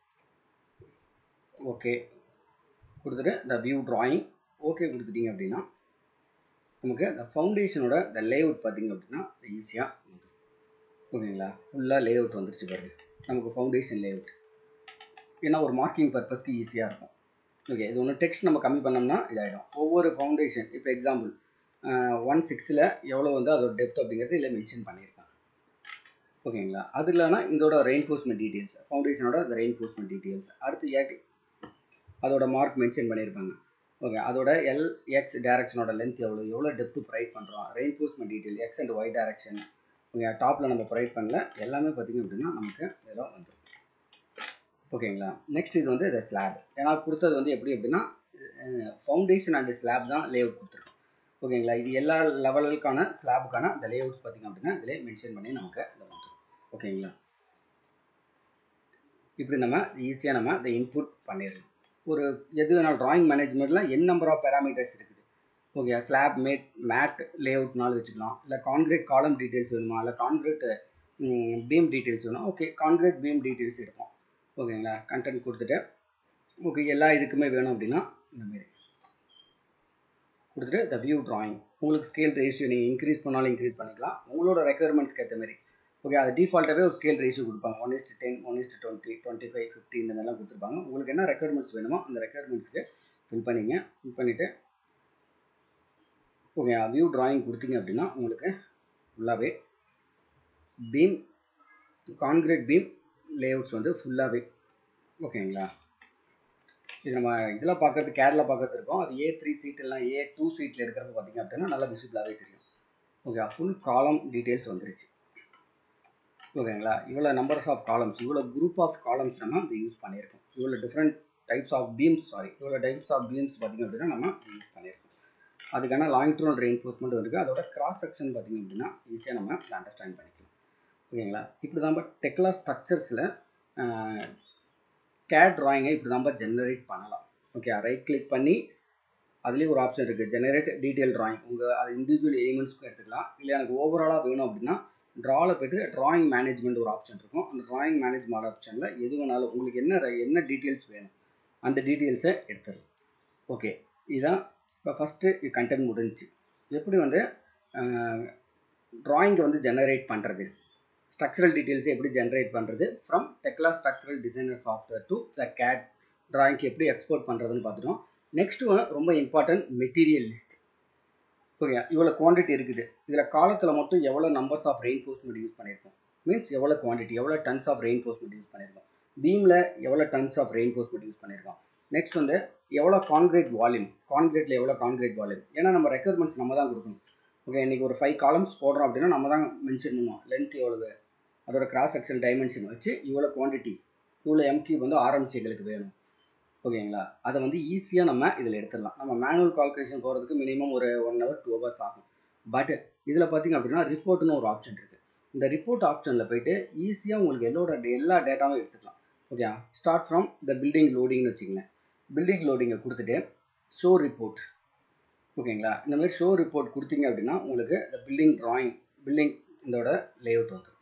ஓகே கொடுத்துட்டு இந்த வியூ ட்ராயிங் ஓகே கொடுத்துட்டீங்க அப்படின்னா நமக்கு இந்த ஃபவுண்டேஷனோட இந்த லேஅவுட் பார்த்தீங்க அப்படின்னா ஈஸியாக வந்துடும் ஓகேங்களா ஃபுல்லாக லேஅவுட் வந்துருச்சு பாருங்க நமக்கு ஃபவுண்டேஷன் லேஅவுட் ஏன்னா ஒரு மார்க்கிங் பர்பஸ்க்கு ஈஸியாக இருக்கும் ஓகே இது ஒன்று டெக்ஸ்ட் நம்ம கம்மி பண்ணோம்னா இதாகிடும் ஒவ்வொரு ஃபவுண்டேஷன் இப்போ எக்ஸாம்பிள் ஒன் சிக்ஸில் எவ்வளோ வந்து அதோட டெப்த் அப்படிங்கிறது இதில் மென்ஷன் பண்ணியிருக்காங்க ஓகேங்களா அது இல்லைனா இதோட ரெயின்ஃபோர்ஸ்மெண்ட் டீட்டெயில்ஸ் ஃபவுண்டேஷனோட அந்த ரெயின்ஃபோர்ஸ்மெண்ட் டீட்டெயில்ஸ் அடுத்து ஏக் அதோட மார்க் மென்ஷன் பண்ணியிருப்பாங்க ஓகே அதோட எல் எக்ஸ் டேரக்ஷனோட லென்த் எவ்வளோ எவ்வளோ டெப்த் ப்ரொவைட் பண்ணுறோம் reinforcement detail X and Y direction okay டாப்பில் நம்ம ப்ரொவைட் பண்ணல எல்லாமே பார்த்திங்க அப்படின்னா நமக்கு இதெல்லாம் வந்துடும் ஓகேங்களா நெக்ஸ்ட் இது வந்து இந்த ஸ்லாப் ஏன்னா கொடுத்தது வந்து எப்படி அப்படின்னா ஃபவுண்டேஷன் அண்ட் ஸ்லாப் தான் லேஅவுட் கொடுத்துருக்கோம் ஓகேங்களா இது எல்லா லெவலுக்கான ஸ்லாபுக்கான அந்த லேஅவுட்ஸ் பார்த்திங்க அப்படின்னா இதிலே மென்ஷன் பண்ணி நமக்கு இதை வந்துடும் ஓகேங்களா இப்படி நம்ம ஈஸியாக நம்ம இதை இன்புட் பண்ணிடலாம் ஒரு எது வேணாலும் ட்ராயிங் மேனேஜ்மெண்ட்டில் என் நம்பர் ஆஃப் பேராமீட்டர்ஸ் இருக்குது ஓகே ஸ்லாப் மேட் மேட் லேஅவுட்னாலும் வச்சுக்கலாம் இல்லை கான்கிரீட் காலம் டீட்டெயில்ஸ் வேணுமா இல்லை கான்கிரீட் பீம் டீட்டெயில்ஸ் வேணும் ஓகே கான்கிரீட் பீம் டீட்டெயில்ஸ் எடுப்போம் ஓகேங்களா கண்டென்ட் கொடுத்துட்டு ஓகே எல்லா இதுக்குமே வேணும் அப்படின்னா இந்தமாரி கொடுத்துட்டு த வியூ ட்ராயிங் உங்களுக்கு ஸ்கேல் ரேஷியோ நீங்கள் இன்க்ரீஸ் பண்ணாலும் இன்க்ரீஸ் பண்ணிக்கலாம் உங்களோட ரெக்குயர்மெண்ட்ஸ்க்கு ஏற்ற மாதிரி ஓகே அது டிஃபால்ட்டாகவே ஒரு ஸ்கேல் ரேஷியோ கொடுப்பாங்க one is to ten one is to twenty twenty five fifty இந்த மாதிரிலாம் கொடுத்துருப்பாங்க உங்களுக்கு என்ன ரெக்குயர்மெண்ட்ஸ் வேணுமோ அந்த ரெக்குயர்மெண்ட்ஸ்க்கு ஃபில் பண்ணிங்க ஃபில் பண்ணிவிட்டு ஓகே வியூ ட்ராயிங் கொடுத்தீங்க அப்படின்னா உங்களுக்கு ஃபுல்லாகவே பீம் கான்கிரீட் பீம் லேஅவுட்ஸ் வந்து ஃபுல்லாகவே ஓகேங்களா இது நம்ம இதெல்லாம் பார்க்கறது கேரளா பார்க்கறது இருக்கும் அது ஏ த்ரீ சீட் எல்லாம் ஏ டூ சீட்டில் இருக்கிறப்ப பார்த்தீங்க அப்படின்னா நல்லா விசிபிளாகவே தெரியும் ஓகே ஃபுல் காலம் டீட்டெயில்ஸ் வந்துருச்சு ஓகேங்களா இவ்வளோ நம்பர்ஸ் ஆஃப் காலம்ஸ் இவ்வளோ குரூப் ஆஃப் காலம்ஸ் நம்ம இதை யூஸ் பண்ணியிருக்கோம் இவ்வளோ different types of beams sorry இவ்வளோ டைப்ஸ் ஆஃப் பீம்ஸ் பார்த்திங்க அப்படின்னா நம்ம யூஸ் பண்ணியிருக்கோம் அதுக்கான லாங்கிட்ரோனல் ரெயின்ஃபோர்ஸ்மெண்ட் இருக்குது அதோட கிராஸ் செக்ஷன் பார்த்திங்க அப்படின்னா ஈஸியாக நம்ம அண்டர்ஸ்டாண்ட் பண்ணிக்கலாம் ஓகேங்களா இப்படி தான் டெக்லா ஸ்ட்ரக்சர்ஸில் கேட் ட்ராயிங்கை இப்படி தான் ஜெனரேட் பண்ணலாம் ஓகே ரைட் கிளிக் பண்ணி அதுலேயும் ஒரு ஆப்ஷன் இருக்குது ஜெனரேட் டீட்டெயில் ட்ராயிங் உங்கள் அது இண்டிவிஜுவல் எலிமெண்ட்ஸ்க்கும் எடுத்துக்கலாம் இல்லை எனக்கு ஓவராலாக வேணும் அப்படின்னா ட்ராவில் போய்ட்டு ட்ராயிங் மேனேஜ்மெண்ட் ஒரு ஆப்ஷன் இருக்கும் அந்த ட்ராயிங் மேனேஜ்மெண்ட் ஆப்ஷனில் எது வேணாலும் உங்களுக்கு என்ன என்ன டீட்டெயில்ஸ் வேணும் அந்த டீட்டெயில்ஸை எடுத்துடலாம் ஓகே இதுதான் இப்போ ஃபஸ்ட்டு கண்டென்ட் முடிஞ்சிச்சு எப்படி வந்து ட்ராயிங்கை வந்து ஜெனரேட் பண்ணுறது ஸ்ட்ரக்சரல் டீட்டெயில்ஸை எப்படி ஜென்ரேட் பண்ணுறது from Tekla structural designer software to the CAD ட்ராயிங்க்கு எப்படி எக்ஸ்போர்ட் பண்ணுறதுன்னு பார்த்துட்டோம் நெக்ஸ்ட் ஒன் ரொம்ப இம்பார்ட்டன்ட் மெட்டீரியல் லிஸ்ட் ஓகே இவ்வளோ குவான்டிட்டி இருக்குது இதில் காலத்தில் மட்டும் எவ்வளோ நம்பர்ஸ் ஆஃப் ரெயின்ஃபோர்ஸ்மெண்ட் யூஸ் பண்ணியிருக்கோம் மீன்ஸ் எவ்வளோ குவான்டிட்டி எவ்வளோ டன்ஸ் ஆஃப் ரெயின்ஃபோர்ஸ்மெண்ட் யூஸ் பண்ணியிருக்கோம் பீமில் எவ்வளோ டன்ஸ் ஆஃப் ரெயின்ஃபோர்ஸ்மெண்ட் யூஸ் பண்ணியிருக்கோம் நெக்ஸ்ட் வந்து எவ்வளோ கான்கிரீட் வால்யூம் கான்கிரீட்டில் எவ்வளோ கான்கிரீட் வால்யூம் ஏன்னா நம்ம ரெக்யர்மெண்ட்ஸ் நம்ம தான் கொடுக்கணும் ஓகே இன்றைக்கி ஒரு ஃபைவ் காலம்ஸ் போடுறோம் அப்படின்னா நம்ம தான் மென்ஷன் பண்ணுவோம் லென்த் எவ்வளவு அதோட கிராஸ் செக்ஷன் டைமென்ஷன் வச்சு இவ்வளோ குவான்டிட்டி இவ்வளோ எம்கியூ வந்து ஆரம்பிச்சு எங்களுக்கு வேணும் ஓகேங்களா அதை வந்து ஈஸியாக நம்ம இதில் எடுத்துடலாம் நம்ம மேனுவல் கால்குலேஷன் போகிறதுக்கு மினிமம் ஒரு ஒன் ஹவர் டூ ஹவர்ஸ் ஆகும் பட் இதில் பார்த்திங்க அப்படின்னா ரிப்போர்ட்னு ஒரு ஆப்ஷன் இருக்குது இந்த ரிப்போர்ட் ஆப்ஷனில் போயிட்டு ஈஸியாக உங்களுக்கு எல்லோட எல்லா டேட்டாவும் எடுத்துக்கலாம் okay start from the building லோடிங்னு வச்சுங்களேன் பில்டிங் லோடிங்கை கொடுத்துட்டு ஷோ ரிப்போர்ட் ஓகேங்களா இந்த மாதிரி ஷோ ரிப்போர்ட் கொடுத்தீங்க அப்படின்னா உங்களுக்கு இந்த பில்டிங் ட்ராயிங் பில்டிங் இதோட லேஅவுட் வந்துடும்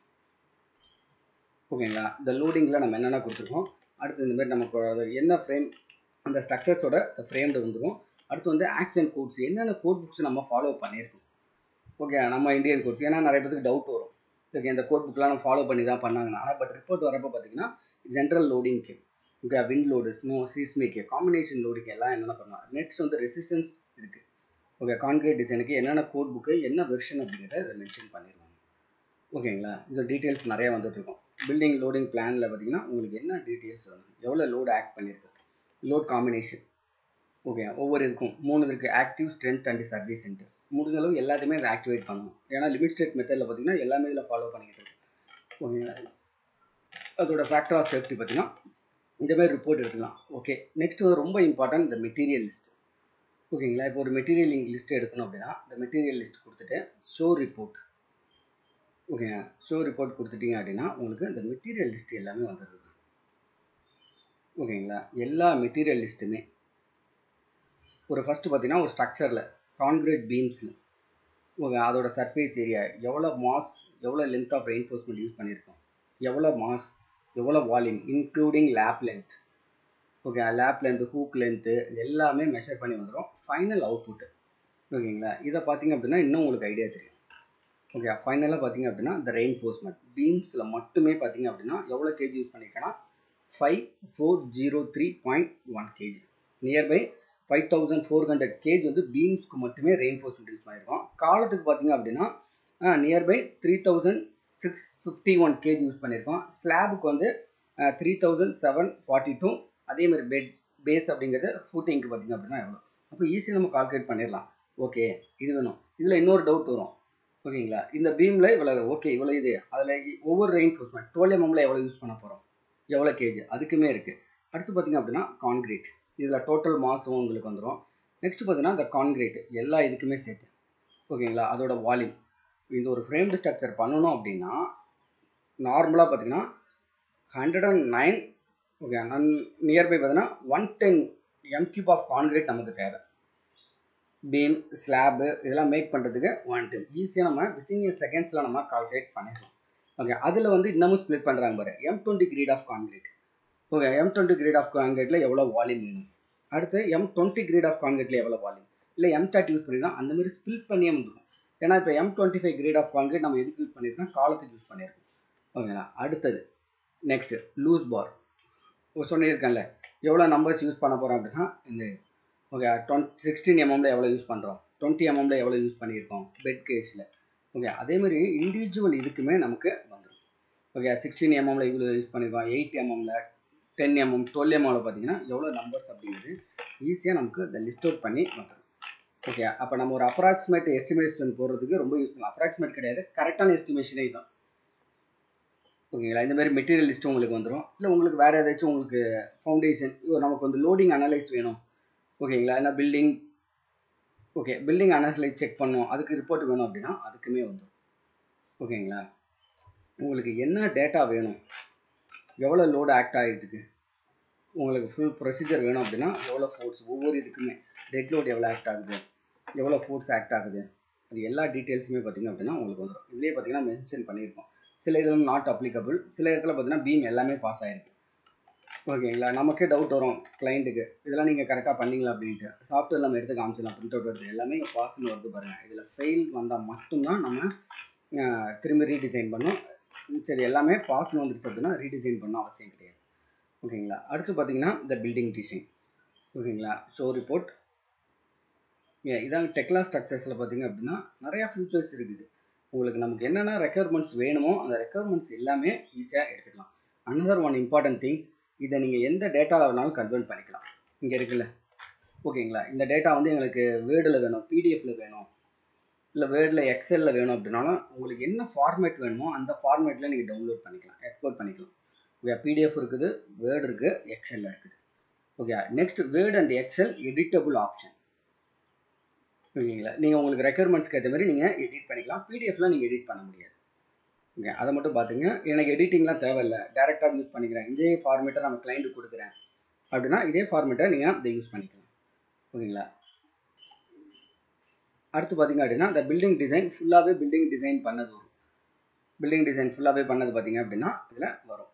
ஓகேங்களா இந்த லோடிங்கில் நம்ம என்னென்ன கொடுத்துருக்கோம் அடுத்து இந்த மாதிரி நமக்கு என்ன ஃப்ரேம் அந்த ஸ்ட்ரக்சர்ஸோட ஃப்ரேம்டு வந்துடும் அடுத்து வந்து ஆக்ஷன் கோட்ஸ் என்னென்ன கோட் புக்ஸ் நம்ம ஃபாலோ பண்ணியிருக்கோம் ஓகே நம்ம இந்தியன் கோட்ஸ் ஏன்னா நிறைய பேருக்கு டவுட் வரும் ஓகே இந்த கோட் புக்கெலாம் நம்ம ஃபாலோ பண்ணி தான் பண்ணாங்கன்னா ஆனால் பட் ரிப்போர்ட் வரப்போ பார்த்தீங்கன்னா ஜென்ரல் லோடிங்க்கு ஓகே விண்ட் லோடு ஸ்னோ சீஸ்மிக்கு காம்பினேஷன் லோடுக்கு எல்லாம் என்னென்ன பண்ணலாம் நெக்ஸ்ட் வந்து ரெசிஸ்டன்ஸ் இருக்குது ஓகே கான்கிரீட் டிசைனுக்கு என்னென்ன கோட் புக்கு என்ன வெர்ஷன் அப்படிங்கிறத இதை மென்ஷன் பண்ணிடுவாங்க ஓகேங்களா இது டீட்டெயில்ஸ் நிறைய வந்துட்டுருக்கும் பில்டிங் லோடிங் பிளானில் பார்த்தீங்கன்னா உங்களுக்கு என்ன டீட்டெயில்ஸ் வேணும் எவ்வளோ லோடு ஆக்ட் பண்ணியிருக்கு லோட் காம்பினேஷன் ஓகே ஒவ்வொரு இதுக்கும் மூணு இருக்குது ஆக்டிவ் ஸ்ட்ரென்த் அண்ட் சர்வீஸ்ன்ட்டு முடிஞ்ச அளவு எல்லாத்தையுமே இதை ஆக்டிவேட் பண்ணணும் ஏன்னா லிமிட் ஸ்டேட் மெத்தடில் பார்த்தீங்கன்னா எல்லாமே இதில் ஃபாலோ பண்ணிக்கிட்டு இருக்கு ஓகேங்களா அதோட ஃபேக்டர் ஆஃப் சேஃப்டி பார்த்தீங்கன்னா இந்த மாதிரி ரிப்போர்ட் எடுத்துக்கலாம் ஓகே நெக்ஸ்ட் வந்து ரொம்ப இம்பார்ட்டன்ட் இந்த மெட்டீரியல் லிஸ்ட் ஓகேங்களா இப்போ ஒரு மெட்டீரியல் லிஸ்ட் எடுக்கணும் அப்படின்னா இந்த மெட்டீரியல் லிஸ்ட் கொடுத்துட்டு ஷோ ரிப்போர்ட் ஓகேங்க ஷோ ரிப்போர்ட் கொடுத்துட்டீங்க அப்படின்னா உங்களுக்கு இந்த மெட்டீரியல் லிஸ்ட் எல்லாமே வந்துடுது ஓகேங்களா எல்லா மெட்டீரியல் லிஸ்ட்டுமே ஒரு ஃபஸ்ட்டு பார்த்தீங்கன்னா ஒரு ஸ்ட்ரக்சரில் கான்கிரீட் பீம்ஸில் ஓகே அதோட சர்ஃபேஸ் ஏரியா எவ்வளோ மாஸ் எவ்வளோ லென்த் ஆஃப் ரெயின்ஃபோர்ஸ்மெண்ட் யூஸ் பண்ணியிருக்கோம் எவ்வளோ மாஸ் எவ்வளோ volume including lap length okay lap length hook length எல்லாமே மெஷர் பண்ணி வந்துடும் ஃபைனல் அவுட்புட்டு ஓகேங்களா இதை பார்த்தீங்க அப்படின்னா இன்னும் உங்களுக்கு ஐடியா தெரியும் ஓகே ஃபைனலாக பார்த்தீங்க அப்படின்னா இந்த ரெயின்ஃபோர்ஸ்மெண்ட் பீம்ஸில் மட்டுமே பார்த்தீங்க அப்படின்னா எவ்வளோ கேஜி யூஸ் பண்ணியிருக்கேன்னா five four zero three point one kg nearby five thousand four hundred kg வந்து பீம்ஸ்க்கு மட்டுமே ரெயின்ஃபோர்ஸ்மெண்ட் யூஸ் பண்ணியிருக்கோம் காலத்துக்கு பார்த்தீங்க அப்படின்னா nearby three thousand six fifty one kg use பண்ணியிருக்கோம் ஸ்லாபுக்கு வந்து three thousand seven forty two அதேமாதிரி பெட் பேஸ் அப்படிங்கிறது ஃபூட்டிங்க்கு பார்த்தீங்க அப்படின்னா எவ்வளோ அப்போ ஈஸியாக நம்ம கால்குலேட் பண்ணிடலாம் ஓகே இது வேணும் இதில் இன்னொரு டவுட் வரும் ஓகேங்களா இந்த பீமில் இவ்வளோ ஓகே இவ்வளோ இது அதில் ஒவ்வொரு ரெயின்ஃபோர்ஸ்மெண்ட் டுவெல் எம்எம்ல எவ்வளோ யூஸ் பண்ண போகிறோம் எவ்வளோ கேஜி அதுக்குமே இருக்குது அடுத்து பார்த்தீங்க அப்படின்னா கான்கிரீட் இதில் டோட்டல் மாஸும் உங்களுக்கு வந்துடும் நெக்ஸ்ட் பார்த்தீங்கன்னா இந்த கான்கிரீட் எல்லா இதுக்குமே சேர்த்து ஓகேங்களா அதோட வால்யூம் இந்த ஒரு ஃப்ரேம்டு ஸ்ட்ரக்சர் பண்ணணும் அப்படின்னா நார்மலாக பார்த்தீங்கன்னா hundred and nine okay nearby பார்த்தீங்கன்னா one ten M cube of concrete நமக்கு தேவை பீம் ஸ்லாபு இதெல்லாம் மேக் பண்ணுறதுக்கு ஒன் டென் ஈஸியாக நம்ம வித்தின் இயர் செகண்ட்ஸில் நம்ம கால்குலேட் பண்ணிடலாம் ஓகே அதில் வந்து இன்னமும் ஸ்ப்ளிட் பண்ணுறாங்க பாரு M twenty grade of concrete okay M twenty grade of கான்கிரீட்டில் எவ்வளோ வால்யூம் வேணும் அடுத்து எம் டுவெண்ட்டி கிரேட் ஆஃப் கான்கிரீட்டில் எவ்வளோ வால்யூம் இல்லை எம் தேர்ட்டி யூஸ் பண்ணி தான் அந்த மாதிரி ஸ்பிளிட் பண்ணியே வந்துடும் ஏன்னா இப்போ M twenty five grade of concrete நம்ம எதுக்கு யூஸ் பண்ணியிருக்கோம் காலத்துக்கு யூஸ் பண்ணியிருக்கோம் ஓகேங்களா அடுத்தது நெக்ஸ்ட் லூஸ் பார் சொல்லியிருக்கேன்ல எவ்வளோ நம்பர்ஸ் யூஸ் பண்ண போகிறோம் அப்படின்னா இந்த ஓகே டுவெண்ட் சிக்ஸ்டீன் எம்எம்ல எவ்வளோ யூஸ் பண்ணுறோம் டுவெண்ட்டி எம்எம்ல எவ்வளோ யூஸ் பண்ணியிருக்கோம் பெட் கேஸில் ஓகே அதேமாதிரி இண்டிவிஜுவல் இதுக்குமே நமக்கு வந்துடும் ஓகே சிக்ஸ்டீன் எம்எம்ல இவ்வளோ யூஸ் பண்ணியிருக்கோம் எயிட் எம்எம்ல டென் எம்எம் டுவெல் எம்எம்ல பார்த்தீங்கன்னா எவ்வளோ நம்பர்ஸ் அப்படிங்கிறது ஈஸியாக நமக்கு இந்த லிஸ்ட் அவுட் பண்ணி வந்துடும் ஓகே அப்போ நம்ம ஒரு அப்ராக்சிமேட் எஸ்டிமேஷன் போடுறதுக்கு ரொம்ப யூஸ் பண்ணலாம் அப்ராக்சிமேட் கிடையாது கரெக்டான எஸ்டிமேஷனே தான் ஓகேங்களா இந்த மாதிரி மெட்டீரியல் லிஸ்ட் உங்களுக்கு வந்துடும் இல்லை உங்களுக்கு வேறு ஏதாச்சும் உங்களுக்கு ஃபவுண்டேஷன் நமக்கு வந்து லோடிங் அனலைஸ் வேணும் ஓகேங்களா ஏன்னா building okay building analyse check பண்ணோம் அதுக்கு ரிப்போர்ட் வேணும் அப்படின்னா அதுக்குமே வந்துடும் ஓகேங்களா உங்களுக்கு என்ன டேட்டா வேணும் எவ்வளோ லோடு ஆக்ட் ஆகிருக்கு உங்களுக்கு ஃபுல் ப்ரொசீஜர் வேணும் அப்படின்னா எவ்வளோ ஃபோர்ஸ் ஒவ்வொரு இதுக்குமே டெட் லோட் எவ்வளோ ஆக்ட் ஆகுது எவ்வளோ ஃபோர்ஸ் ஆக்ட் ஆகுது அது எல்லா டீட்டெயில்ஸுமே பார்த்தீங்க அப்படின்னா உங்களுக்கு வந்துடும் இதுலேயே பார்த்தீங்கன்னா மென்ஷன் பண்ணியிருக்கோம் சில இதில் நாட் அப்ளிகபிள் சில இடத்துல பார்த்தீங்கன்னா பீம் எல்லாமே பாஸ் ஆகிருக்கு ஓகேங்களா நமக்கே டவுட் வரும் கிளைண்ட்டுக்கு இதெல்லாம் நீங்கள் கரெக்டாக பண்ணீங்களா அப்படின்ட்டு சாஃப்ட்வேர் நம்ம எடுத்து காமிச்சிடலாம் பிரிண்ட் அவுட் எடுத்து எல்லாமே பாஸ்ன்னு வருது பாருங்கள் இதில் ஃபெயில் வந்தால் மட்டும்தான் நம்ம திரும்பி ரீடிசைன் பண்ணோம் சரி எல்லாமே பாஸ்ன்னு வந்துருச்சு அப்படின்னா ரீடிசைன் பண்ண அவசியம் கிடையாது ஓகேங்களா அடுத்து பார்த்தீங்கன்னா இந்த பில்டிங் டிசைன் ஓகேங்களா ஷோ ரிப்போர்ட் இதான் டெக்லா ஸ்ட்ரக்சர்ஸில் பார்த்தீங்க அப்படின்னா நிறையா ஃபியூச்சர்ஸ் இருக்குது உங்களுக்கு நமக்கு என்னென்ன ரெக்குயர்மெண்ட்ஸ் வேணுமோ அந்த ரெக்குயர்மெண்ட்ஸ் எல்லாமே ஈஸியாக எடுத்துக்கலாம் அனதர் ஒன் இம்பார்ட்டன்ட் திங்ஸ் இதை நீங்கள் எந்த டேட்டாவில் வேணாலும் கன்வெர்ட் பண்ணிக்கலாம் இங்கே இருக்குல்ல ஓகேங்களா இந்த டேட்டா வந்து எங்களுக்கு வேர்டில் வேணும் பிடிஎஃப்ல வேணும் இல்லை வேர்டில் எக்ஸலில் வேணும் அப்படின்னாலும் உங்களுக்கு என்ன ஃபார்மேட் வேணுமோ அந்த ஃபார்மேட்டில் நீங்கள் டவுன்லோட் பண்ணிக்கலாம் எக்ஸ்போர்ட் பண்ணிக்கலாம் ஓகே பிடிஎஃப் இருக்குது வேர்டு இருக்குது எக்ஸலில் இருக்குது okay next word and Excel editable option ஓகேங்களா நீங்கள் உங்களுக்கு ரெக்குயர்மெண்ட்ஸ்க்கு ஏற்ற மாதிரி நீங்கள் எடிட் பண்ணிக்கலாம் பிடிஎஃப்லாம் நீங்கள் எடிட் பண்ண முடியாது ஓகே அதை மட்டும் பார்த்துங்க எனக்கு எடிட்டிங்லாம் தேவையில்லை டேரெக்டாக யூஸ் பண்ணிக்கிறேன் இதே ஃபார்மேட்டை நம்ம கிளைண்ட்டு கொடுக்குறேன் அப்படின்னா இதே ஃபார்மேட்டை நீங்கள் இதை யூஸ் பண்ணிக்கலாம் ஓகேங்களா அடுத்து பார்த்தீங்க அப்படின்னா இந்த பில்டிங் டிசைன் ஃபுல்லாகவே பில்டிங் டிசைன் பண்ணது வரும் பில்டிங் டிசைன் ஃபுல்லாகவே பண்ணது பார்த்தீங்க அப்படின்னா இதில் வரும்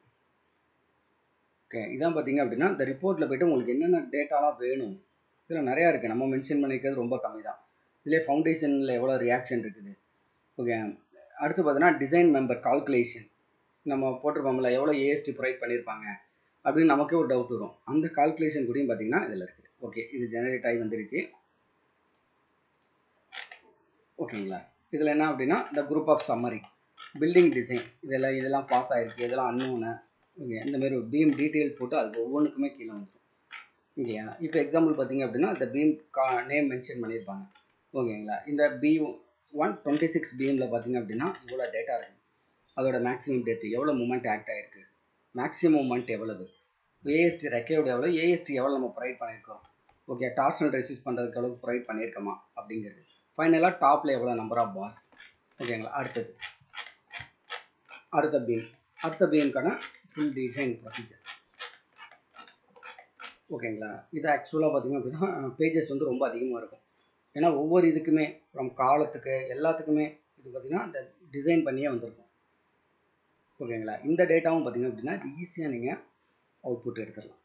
ஓகே இதான் பார்த்தீங்க அப்படின்னா இந்த ரிப்போர்ட்டில் போய்ட்டு உங்களுக்கு என்னென்ன டேட்டாலாம் வேணும் இதில் நிறையா இருக்குது நம்ம மென்ஷன் பண்ணியிருக்கிறது ரொம்ப கம்மி தான் இதிலே ஃபவுண்டேஷனில் எவ்வளோ ரியாக்ஷன் இருக்குது ஓகே அடுத்து பார்த்தீங்கன்னா டிசைன் மெம்பர் கால்குலேஷன் நம்ம போட்டிருப்போம்ல எவ்வளோ ஏஎஸ்டி ப்ரொவைட் பண்ணியிருப்பாங்க அப்படின்னு நமக்கே ஒரு டவுட் வரும் அந்த கால்குலேஷன் கூடயும் பார்த்தீங்கன்னா இதில் இருக்குது ஓகே இது ஜெனரேட் ஆகி வந்துருச்சு ஓகேங்களா இதில் என்ன அப்படின்னா இந்த group of summary building design இதெல்லாம் இதெல்லாம் பாஸ் ஆகிருக்கு இதெல்லாம் அன்னோன்னு ஓகே இந்த மாதிரி பீம் டீட்டெயில்ஸ் போட்டு அதுக்கு ஒவ்வொன்றுக்குமே கீழே வந்துடும் ஓகேயா இப்போ எக்ஸாம்பிள் பார்த்தீங்க அப்படின்னா இந்த பீம் கா நேம் மென்ஷன் பண்ணியிருப்பாங்க ஓகேங்களா இந்த பி ஒன் டுவெண்ட்டி சிக்ஸ் பிஎம்மில் பார்த்தீங்க அப்படின்னா இவ்வளோ டேட்டா இருக்குது அதோட மேக்ஸிமம் டேட்டு எவ்வளோ மூமெண்ட் ஆக்ட் ஆகிருக்கு மேக்ஸிமம் மூமெண்ட் எவ்வளவு ஏஎஸ்டி ரெக்கையோட எவ்வளோ ஏஎஸ்டி எவ்வளோ நம்ம ப்ரொவைட் பண்ணியிருக்கோம் ஓகே டார்ஷனல் ரெசிஸ் பண்ணுறதுக்கு அளவுக்கு ப்ரொவைட் பண்ணியிருக்கோமா அப்படிங்கிறது ஃபைனலாக டாப்பில் எவ்வளோ நம்பர் ஆஃப் பார்ஸ் ஓகேங்களா அடுத்தது அடுத்த பீம் அடுத்த பீமுக்கான ஃபுல் டிசைன் ப்ரொசீஜர் ஓகேங்களா இது ஆக்சுவலாக பார்த்தீங்க அப்படின்னா பேஜஸ் வந்து ரொம்ப அதிகமாக இருக்கும் ஏன்னா ஒவ்வொரு இதுக்குமே ஃப்ரம் காலத்துக்கு எல்லாத்துக்குமே இது பார்த்திங்கன்னா இந்த டிசைன் பண்ணியே வந்திருக்கும் ஓகேங்களா இந்த டேட்டாவும் பார்த்தீங்க அப்படின்னா ஈஸியாக நீங்கள் அவுட்புட் எடுத்துடலாம்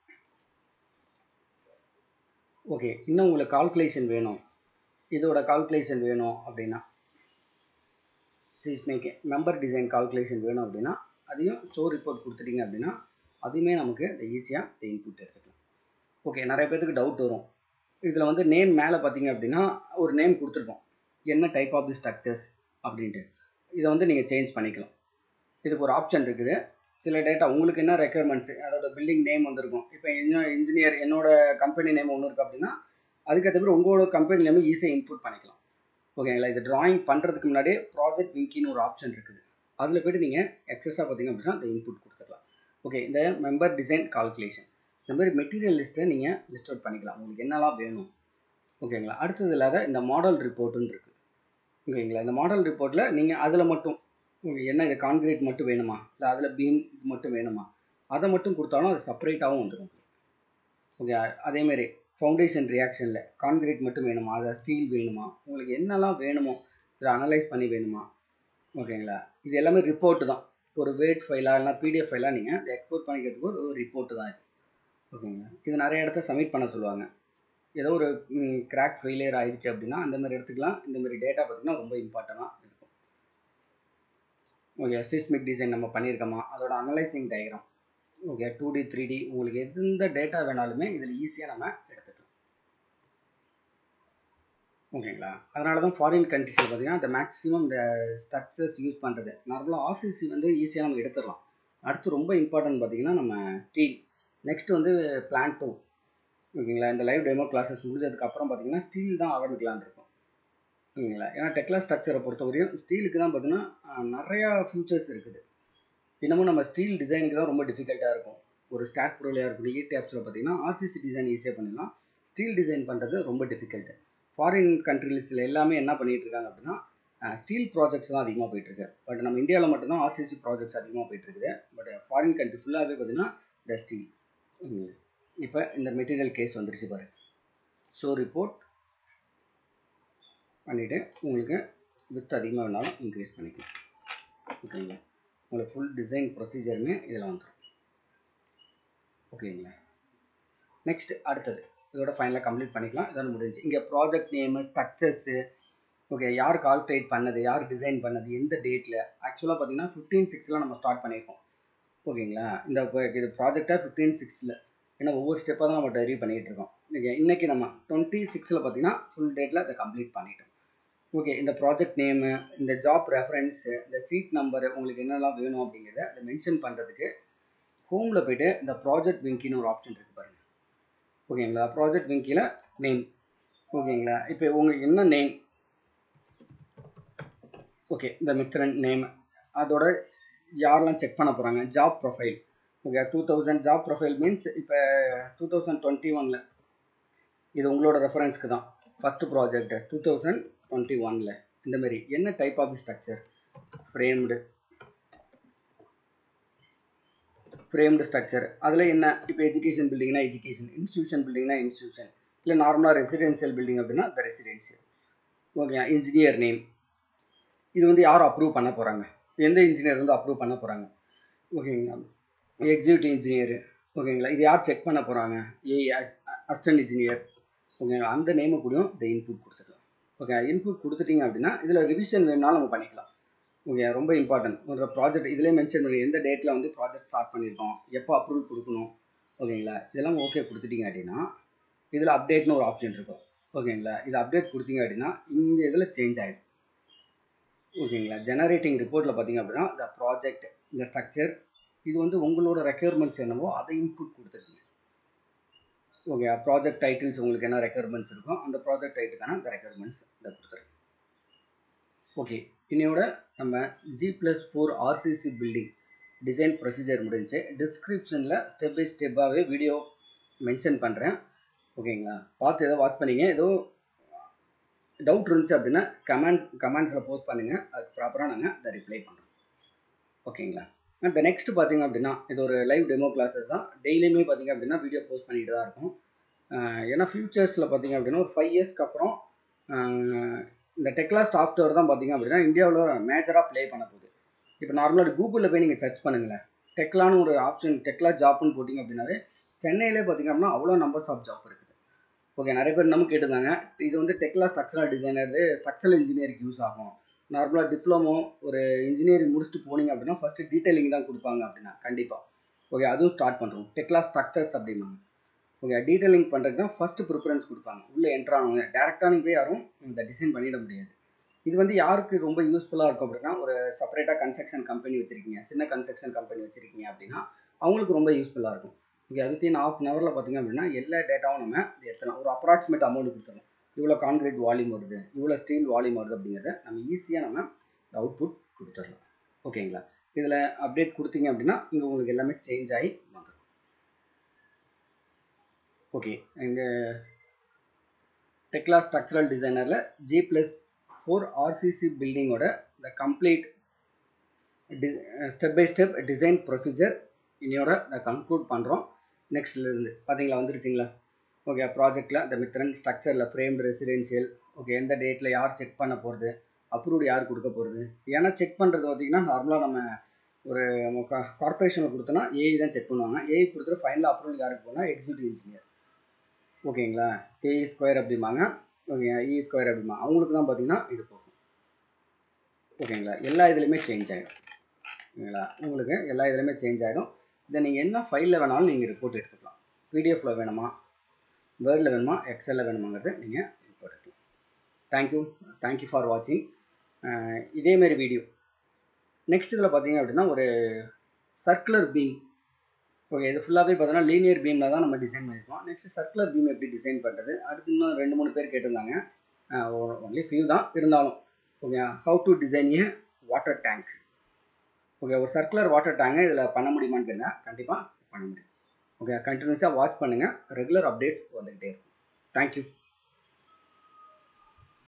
ஓகே இன்னும் உங்களுக்கு கால்குலேஷன் வேணும் இதோட கால்குலேஷன் வேணும் அப்படின்னா சீஸ்மேக் மெம்பர் டிசைன் கால்குலேஷன் வேணும் அப்படின்னா அதையும் ஷோ ரிப்போர்ட் கொடுத்துட்டீங்க அப்படின்னா அதுவுமே நமக்கு இந்த ஈஸியாக இந்த இன்புட் எடுத்துக்கலாம் ஓகே நிறைய பேத்துக்கு டவுட் வரும் இதில் வந்து நேம் மேலே பார்த்தீங்க அப்படின்னா ஒரு நேம் கொடுத்துருக்கோம் என்ன டைப் ஆஃப் தி ஸ்ட்ரக்சர்ஸ் அப்படின்ட்டு இதை வந்து நீங்கள் சேஞ்ச் பண்ணிக்கலாம் இதுக்கு ஒரு ஆப்ஷன் இருக்குது சில டேட்டா உங்களுக்கு என்ன ரெக்குயர்மெண்ட்ஸ் அதோட பில்டிங் நேம் வந்திருக்கும் இப்போ என்ன இன்ஜினியர் என்னோட கம்பெனி நேம் ஒன்று இருக்குது அப்படின்னா அதுக்கேற்ற மாதிரி உங்களோட கம்பெனி நேம் ஈஸியாக இன்புட் பண்ணிக்கலாம் ஓகேங்களா இது ட்ராயிங் பண்ணுறதுக்கு முன்னாடியே ப்ராஜெக்ட் விங்கின்னு ஒரு ஆப்ஷன் இருக்குது அதில் போய்ட்டு நீங்கள் எக்ஸஸாக பார்த்தீங்க அப்படின்னா இந்த இன்புட் கொடுத்துடலாம் ஓகே இந்த மெம்பர் டிசைன் கால்குலேஷன் இந்த மாதிரி மெட்டீரியல் லிஸ்ட்டை நீங்கள் லிஸ்ட் அவுட் பண்ணிக்கலாம் உங்களுக்கு என்னெல்லாம் வேணும் ஓகேங்களா அடுத்தது இல்லாத இந்த மாடல் ரிப்போர்ட்டுன்னு இருக்குது ஓகேங்களா இந்த மாடல் ரிப்போர்ட்டில் நீங்கள் அதில் மட்டும் உங்களுக்கு என்ன இது கான்கிரீட் மட்டும் வேணுமா இல்லை அதில் பீம் மட்டும் வேணுமா அதை மட்டும் கொடுத்தாலும் அது செப்பரேட்டாகவும் வந்துடும் ஓகே அதேமாரி ஃபவுண்டேஷன் ரியாக்ஷனில் கான்கிரீட் மட்டும் வேணுமா அதை ஸ்டீல் வேணுமா உங்களுக்கு என்னெல்லாம் வேணுமோ இதை அனலைஸ் பண்ணி வேணுமா ஓகேங்களா இது எல்லாமே ரிப்போர்ட்டு தான் ஒரு வேட் ஃபைலாக இல்லைனா பிடிஎஃப் ஃபைலாக நீங்கள் இதை எக்ஸ்போர்ட் பண்ணிக்கிறதுக்கு ஒரு ரிப்போர்ட்டு தான் இது ஓகேங்களா இது நிறைய இடத்த சப்மிட் பண்ண சொல்லுவாங்க ஏதோ ஒரு கிராக் ஃபெயிலியர் ஆயிடுச்சு அப்படின்னா அந்த மாதிரி இடத்துக்குலாம் இந்த மாதிரி டேட்டா பார்த்திங்கன்னா ரொம்ப இம்பார்ட்டண்ட்டாக இருக்கும் ஓகே சிஸ்மிக் டிசைன் நம்ம பண்ணியிருக்கோமா அதோட analysing diagram okay two D three D உங்களுக்கு எந்த டேட்டா வேணாலுமே இதில் ஈஸியாக நம்ம எடுத்துக்கலாம் ஓகேங்களா அதனால தான் ஃபாரின் கண்ட்ரிஸில் பார்த்தீங்கன்னா இந்த மேக்ஸிமம் இந்த ஸ்ட்ரக்சர்ஸ் யூஸ் பண்ணுறது நார்மலாக ஆர்சிசி வந்து ஈஸியாக நம்ம எடுத்துடலாம் அடுத்து ரொம்ப இம்பார்ட்டன்ட் பார்த்தீங்கன்னா நம்ம ஸ்டீல் நெக்ஸ்ட் வந்து பிளான்டோ ஓகேங்களா இந்த லைவ் டெமோ கிளாஸஸ் முடிஞ்சதுக்கு அப்புறம் பார்த்தீங்கன்னா ஸ்டீல் தான் ஆரம்பிக்கலான்னு இருக்கும் ஓகேங்களா ஏன்னா டெக்லா ஸ்ட்ரக்சரை பொறுத்தவரையும் ஸ்டீலுக்கு தான் பார்த்தீங்கன்னா அஹ், நிறையா ஃபியூச்சர்ஸ் இருக்குது இன்னமும் நம்ம ஸ்டீல் டிசைனுக்கு தான் ரொம்ப டிஃபிகல்ட்டாக இருக்கும் ஒரு ஸ்டாட் ப்ரோலையாக இருக்கட்டும் இ டேப்ஸில் பார்த்தீங்கன்னா ஆர்சிசி டிசைன் ஈஸியாக பண்ணிடலாம் ஸ்டீல் டிசைன் பண்ணுறது ரொம்ப டிஃபிகல்ட்டு ஃபாரின் கண்ட்ரீஸில் எல்லாமே என்ன பண்ணிட்டு இருக்காங்க அப்படின்னா ஸ்டீல் ப்ராஜெக்ட்ஸ் தான் அதிகமாக போயிட்டுருக்கு பட் நம்ம இந்தியாவில் மட்டும்தான் ஆர்சிசி ப்ராஜெக்ட்ஸ் அதிகமாக போயிட்டுருக்குது பட் ஃபாரின் கண்ட்ரி ஃபுல்லாகவே பார்த்தீங்கன்னா இந்த ஸ்டீல் இப்போ இந்த மெட்டீரியல் கேஸ் வந்துருச்சு பாரு ஷோ ரிப்போர்ட் பண்ணிவிட்டு உங்களுக்கு வித் அதிகமாக வேணாலும் இன்க்ரீஸ் பண்ணிக்கலாம் ஓகேங்களா உங்களுக்கு ஃபுல் டிசைன் ப்ரொசீஜருமே இதில் வந்துடும் ஓகேங்களா நெக்ஸ்ட் அடுத்தது இதோட ஃபைனலாக கம்ப்ளீட் பண்ணிக்கலாம் இதோட முடிஞ்சு இங்கே ப்ராஜெக்ட் நேமு ஸ்ட்ரக்சர்ஸு ஓகே யார் கால்குலேட் பண்ணது யார் டிசைன் பண்ணது எந்த டேட்டில் ஆக்சுவலாக பார்த்தீங்கன்னா ஃபிஃப்டீன் சிக்ஸில் நம்ம ஸ்டார்ட் பண்ணியிருக்கோம் ஓகேங்களா இந்த இப்போ இது ப்ராஜெக்டாக ஃபிஃப்டீன் சிக்ஸில் ஏன்னா ஒவ்வொரு ஸ்டெப்பாக தான் நம்ம டெரிவ் பண்ணிகிட்டு இருக்கோம் ஓகே இன்றைக்கி நம்ம டுவெண்ட்டி சிக்ஸில் பார்த்தீங்கன்னா ஃபுல் டேட்டில் அதை கம்ப்ளீட் பண்ணிட்டோம் ஓகே இந்த ப்ராஜெக்ட் நேமு இந்த ஜாப் ரெஃபரன்ஸு இந்த சீட் நம்பரு உங்களுக்கு என்னெல்லாம் வேணும் அப்படிங்கிறத அதை மென்ஷன் பண்ணுறதுக்கு ஹோமில் போயிட்டு இந்த ப்ராஜெக்ட் விங்கின்னு ஒரு ஆப்ஷன் இருக்குது பாருங்கள் ஓகேங்களா ப்ராஜெக்ட் விங்கியில் நேம் ஓகேங்களா இப்போ உங்களுக்கு என்ன நேம் ஓகே இந்த மித்ரன் நேம் அதோட யாரெல்லாம் செக் பண்ண போகிறாங்க job profile okay two thousand job profile means இப்போ டூ தௌசண்ட் டுவெண்ட்டி ஒனில் இது உங்களோட ரெஃபரன்ஸ்க்கு தான் first project two thousand twenty ஒனில் இந்த மாதிரி என்ன type of structure framed framed structure அதில் என்ன இப்போ எஜுகேஷன் பில்டிங்னா எஜுகேஷன் இன்ஸ்டியூஷன் பில்டிங்னா இன்ஸ்டியூஷன் இல்லை நார்மலாக ரெசிடென்சியல் பில்டிங் அப்படின்னா the residential okay engineer name இது வந்து யார் அப்ரூவ் பண்ண போகிறாங்க எந்த இன்ஜினியர் வந்து அப்ரூவ் பண்ண போகிறாங்க ஓகேங்களா எக்ஸிக்யூட்டிவ் இன்ஜினியர் ஓகேங்களா இது யார் செக் பண்ண போகிறாங்க ஏ அசிஸ்டன்ட் இன்ஜினியர் ஓகேங்களா அந்த நேமை கூடயும் இந்த இன்புட் கொடுத்துக்கலாம் ஓகே இன்புட் கொடுத்துட்டீங்க அப்படின்னா இதில் ரிவிஷன் வேணுனாலும் நம்ம பண்ணிக்கலாம் ஓகே ரொம்ப இம்பார்ட்டன்ட் ஒரு ப்ராஜெக்ட் இதிலே மென்ஷன் பண்ணி எந்த டேட்டில் வந்து ப்ராஜெக்ட் ஸ்டார்ட் பண்ணியிருக்கோம் எப்போ அப்ரூவல் கொடுக்கணும் ஓகேங்களா இதெல்லாம் ஓகே கொடுத்துட்டீங்க அப்படின்னா இதில் அப்டேட்னு ஒரு ஆப்ஷன் இருக்கும் ஓகேங்களா இது அப்டேட் கொடுத்தீங்க அப்படின்னா இந்த இதில் சேஞ்ச் ஆகிடும் ஓகேங்களா ஜெனரேட்டிங் ரிப்போர்ட்டில் பார்த்தீங்க அப்படின்னா இந்த ப்ராஜெக்ட் இந்த ஸ்ட்ரக்சர் இது வந்து உங்களோட ரெக்யர்மெண்ட்ஸ் என்னவோ அதை இன்புட் கொடுத்துருங்க ஓகே ப்ராஜெக்ட் டைட்டில்ஸ் உங்களுக்கு என்ன ரெக்யர்மெண்ட்ஸ் இருக்கோ அந்த ப்ராஜெக்ட் டைட்டுக்கான இந்த ரெக்யர்மெண்ட்ஸ் இதை கொடுத்துருங்க ஓகே இன்னையோட நம்ம G plus four RCC building design procedure முடிஞ்சு டிஸ்கிரிப்ஷனில் ஸ்டெப் பை ஸ்டெப்பாகவே வீடியோ மென்ஷன் பண்ணுறேன் ஓகேங்களா பார்த்து ஏதோ வாட்ச் பண்ணீங்க ஏதோ டவுட் இருந்துச்சு அப்படின்னா கமெண்ட் கமெண்ட்ஸில் போஸ்ட் பண்ணுங்கள் அதுக்கு ப்ராப்பராக நாங்கள் அதை ரிப்ளை பண்ணுறோம் ஓகேங்களா இப்போ நெக்ஸ்ட் பார்த்தீங்க அப்படின்னா இது ஒரு லைவ் டெமோ கிளாஸஸ் தான் டெய்லியுமே பார்த்தீங்க அப்படின்னா வீடியோ போஸ்ட் பண்ணிட்டு தான் இருக்கும் ஆஹ் ஏன்னா ஃபியூச்சர்ஸில் பார்த்தீங்க அப்படின்னா ஒரு ஃபைவ் இயர்ஸ்க்கு அப்புறம் ஆஹ் இந்த டெக்லா சாஃப்ட்வேர் தான் பார்த்தீங்க அப்படின்னா இந்தியாவில் மேஜராக ப்ளே பண்ண போகுது இப்போ நார்மலாக கூகுளில் போய் நீங்கள் சர்ச் பண்ணுங்களேன் டெக்லான்னு ஒரு ஆப்ஷன் டெக்லா ஜாப்னு போட்டிங்க அப்படின்னாவே சென்னையிலே பார்த்தீங்க அப்படின்னா அவ்வளோ நம்பர்ஸ் ஆஃப் ஜாப் இருக்குது ஓகே நிறைய பேர் நம்ம கேட்டிருந்தாங்க இது வந்து டெக்லா ஸ்ட்ரக்சரல் டிசைனர் ஸ்ட்ரக்சரல் இன்ஜினியருக்கு யூஸ் ஆகும் நார்மலாக டிப்ளமோ ஒரு இன்ஜினியரிங் முடிச்சுட்டு போனீங்க அப்படின்னா ஃபஸ்ட்டு டீட்டெயிலிங் தான் கொடுப்பாங்க அப்படின்னா கண்டிப்பாக ஓகே அதுவும் ஸ்டார்ட் பண்ணுறோம் டெக்லா ஸ்ட்ரக்சர்ஸ் அப்படிம்பாங்க ஓகே டீட்டெயிலிங் பண்ணுறதுக்கு தான் ஃபஸ்ட்டு ப்ரிஃபரன்ஸ் கொடுப்பாங்க உள்ளே என்ட்ரானவங்க டேரெக்டாக நீங்கள் போய் யாரும் இந்த டிசைன் பண்ணிட முடியாது இது வந்து யாருக்கு ரொம்ப யூஸ்ஃபுல்லாக இருக்கும் அப்படின்னா ஒரு செப்பரேட்டாக கன்ஸ்ட்ரக்ஷன் கம்பெனி வச்சுருக்கீங்க சின்ன கன்ஸ்ட்ரக்ஷன் கம்பெனி வச்சுருக்கீங்க அப்படின்னா அவங்களுக்கு ரொம்ப யூஸ்ஃபுல்லாக இருக்கும் ஓகே வித்தின் ஆஃப் அன் ஹவரில் பார்த்தீங்க அப்படின்னா எல்லா டேட்டாவும் நம்ம எடுத்துலாம் ஒரு அப்ராக்சிமேட் அமௌண்ட் கொடுத்துடலாம் இவ்வளோ கான்கிரீட் வால்யூம் வருது இவ்வளோ ஸ்டீல் வால்யூம் வருது அப்படிங்கிறத நம்ம ஈஸியாக நம்ம அவுட்புட் கொடுத்துடலாம் ஓகேங்களா இதில் அப்டேட் கொடுத்தீங்க அப்படின்னா இங்கே உங்களுக்கு எல்லாமே சேஞ்ச் ஆகி வந்துடும் ஓகே இந்த டெக்லா ஸ்ட்ரக்சரல் டிசைனரில் ஜி ப்ளஸ் ஃபோர் ஆர்சிசி பில்டிங்கோட இந்த கம்ப்ளீட் டி step by step design procedure இன்னையோட இதை கன்க்ளூட் பண்ணுறோம் நெக்ஸ்ட்லேருந்து பார்த்தீங்களா வந்துருச்சிங்களா ஓகே ப்ராஜெக்டில் இந்த மித்ரன் ஸ்ட்ரக்சரில் ஃப்ரேம்டு ரெசிடென்ஷியல் ஓகே எந்த டேட்டில் யார் செக் பண்ண போகிறது அப்ரூவ்டு யார் கொடுக்க போகிறது ஏன்னா செக் பண்ணுறது பார்த்தீங்கன்னா நார்மலாக நம்ம ஒரு கார்பரேஷனில் கொடுத்தோன்னா ஏஐ தான் செக் பண்ணுவாங்க ஏஐ கொடுத்துட்டு ஃபைனலாக அப்ரூவல் யாருக்கு போனால் எக்ஸிக்யூட்டிவ் இன்ஜினியர் ஓகேங்களா ஏஇ ஸ்கொயர் அப்படிம்பாங்க ஓகே இ ஸ்கொயர் அப்படிம்பாங்க அவங்களுக்கு தான் பார்த்தீங்கன்னா இது போகும் ஓகேங்களா எல்லா இதுலேயுமே சேஞ்ச் ஆகிடும் ஓகேங்களா உங்களுக்கு எல்லா இதுலேயுமே சேஞ்ச் ஆகிடும் இதை நீங்கள் என்ன ஃபைலில் வேணாலும் நீங்கள் ரிப்போர்ட் எடுத்துக்கலாம் பிடிஎஃப்பில் வேணுமா வேர்டில் வேணுமா எக்ஸலில் வேணுமாங்கிறது நீங்கள் ரிப்போர்ட் எடுக்கலாம் தேங்க்யூ தேங்க்யூ ஃபார் வாட்சிங் இதேமாரி வீடியோ நெக்ஸ்ட் இதில் பார்த்தீங்க அப்படின்னா ஒரு சர்க்குலர் பீம் ஓகே இது ஃபுல்லாகவே பார்த்தோன்னா லீனியர் பீமில் தான் நம்ம டிசைன் பண்ணியிருக்கோம் நெக்ஸ்ட் சர்க்குலர் பீம் எப்படி டிசைன் பண்ணுறது அடுத்து இன்னும் ரெண்டு மூணு பேர் கேட்டிருந்தாங்க ஒன்லி ஃபியூ தான் இருந்தாலும் okay how to design a water tank okay ஒரு சர்க்குலர் வாட்டர் டேங்கை இதில் பண்ண முடியுமான்னு கேளுங்க கண்டிப்பாக பண்ண முடியும் ஓகே கண்டினியூஸாக வாட்ச் பண்ணுங்கள் ரெகுலர் அப்டேட்ஸ் வந்துக்கிட்டே இருக்கும் தேங்க்யூ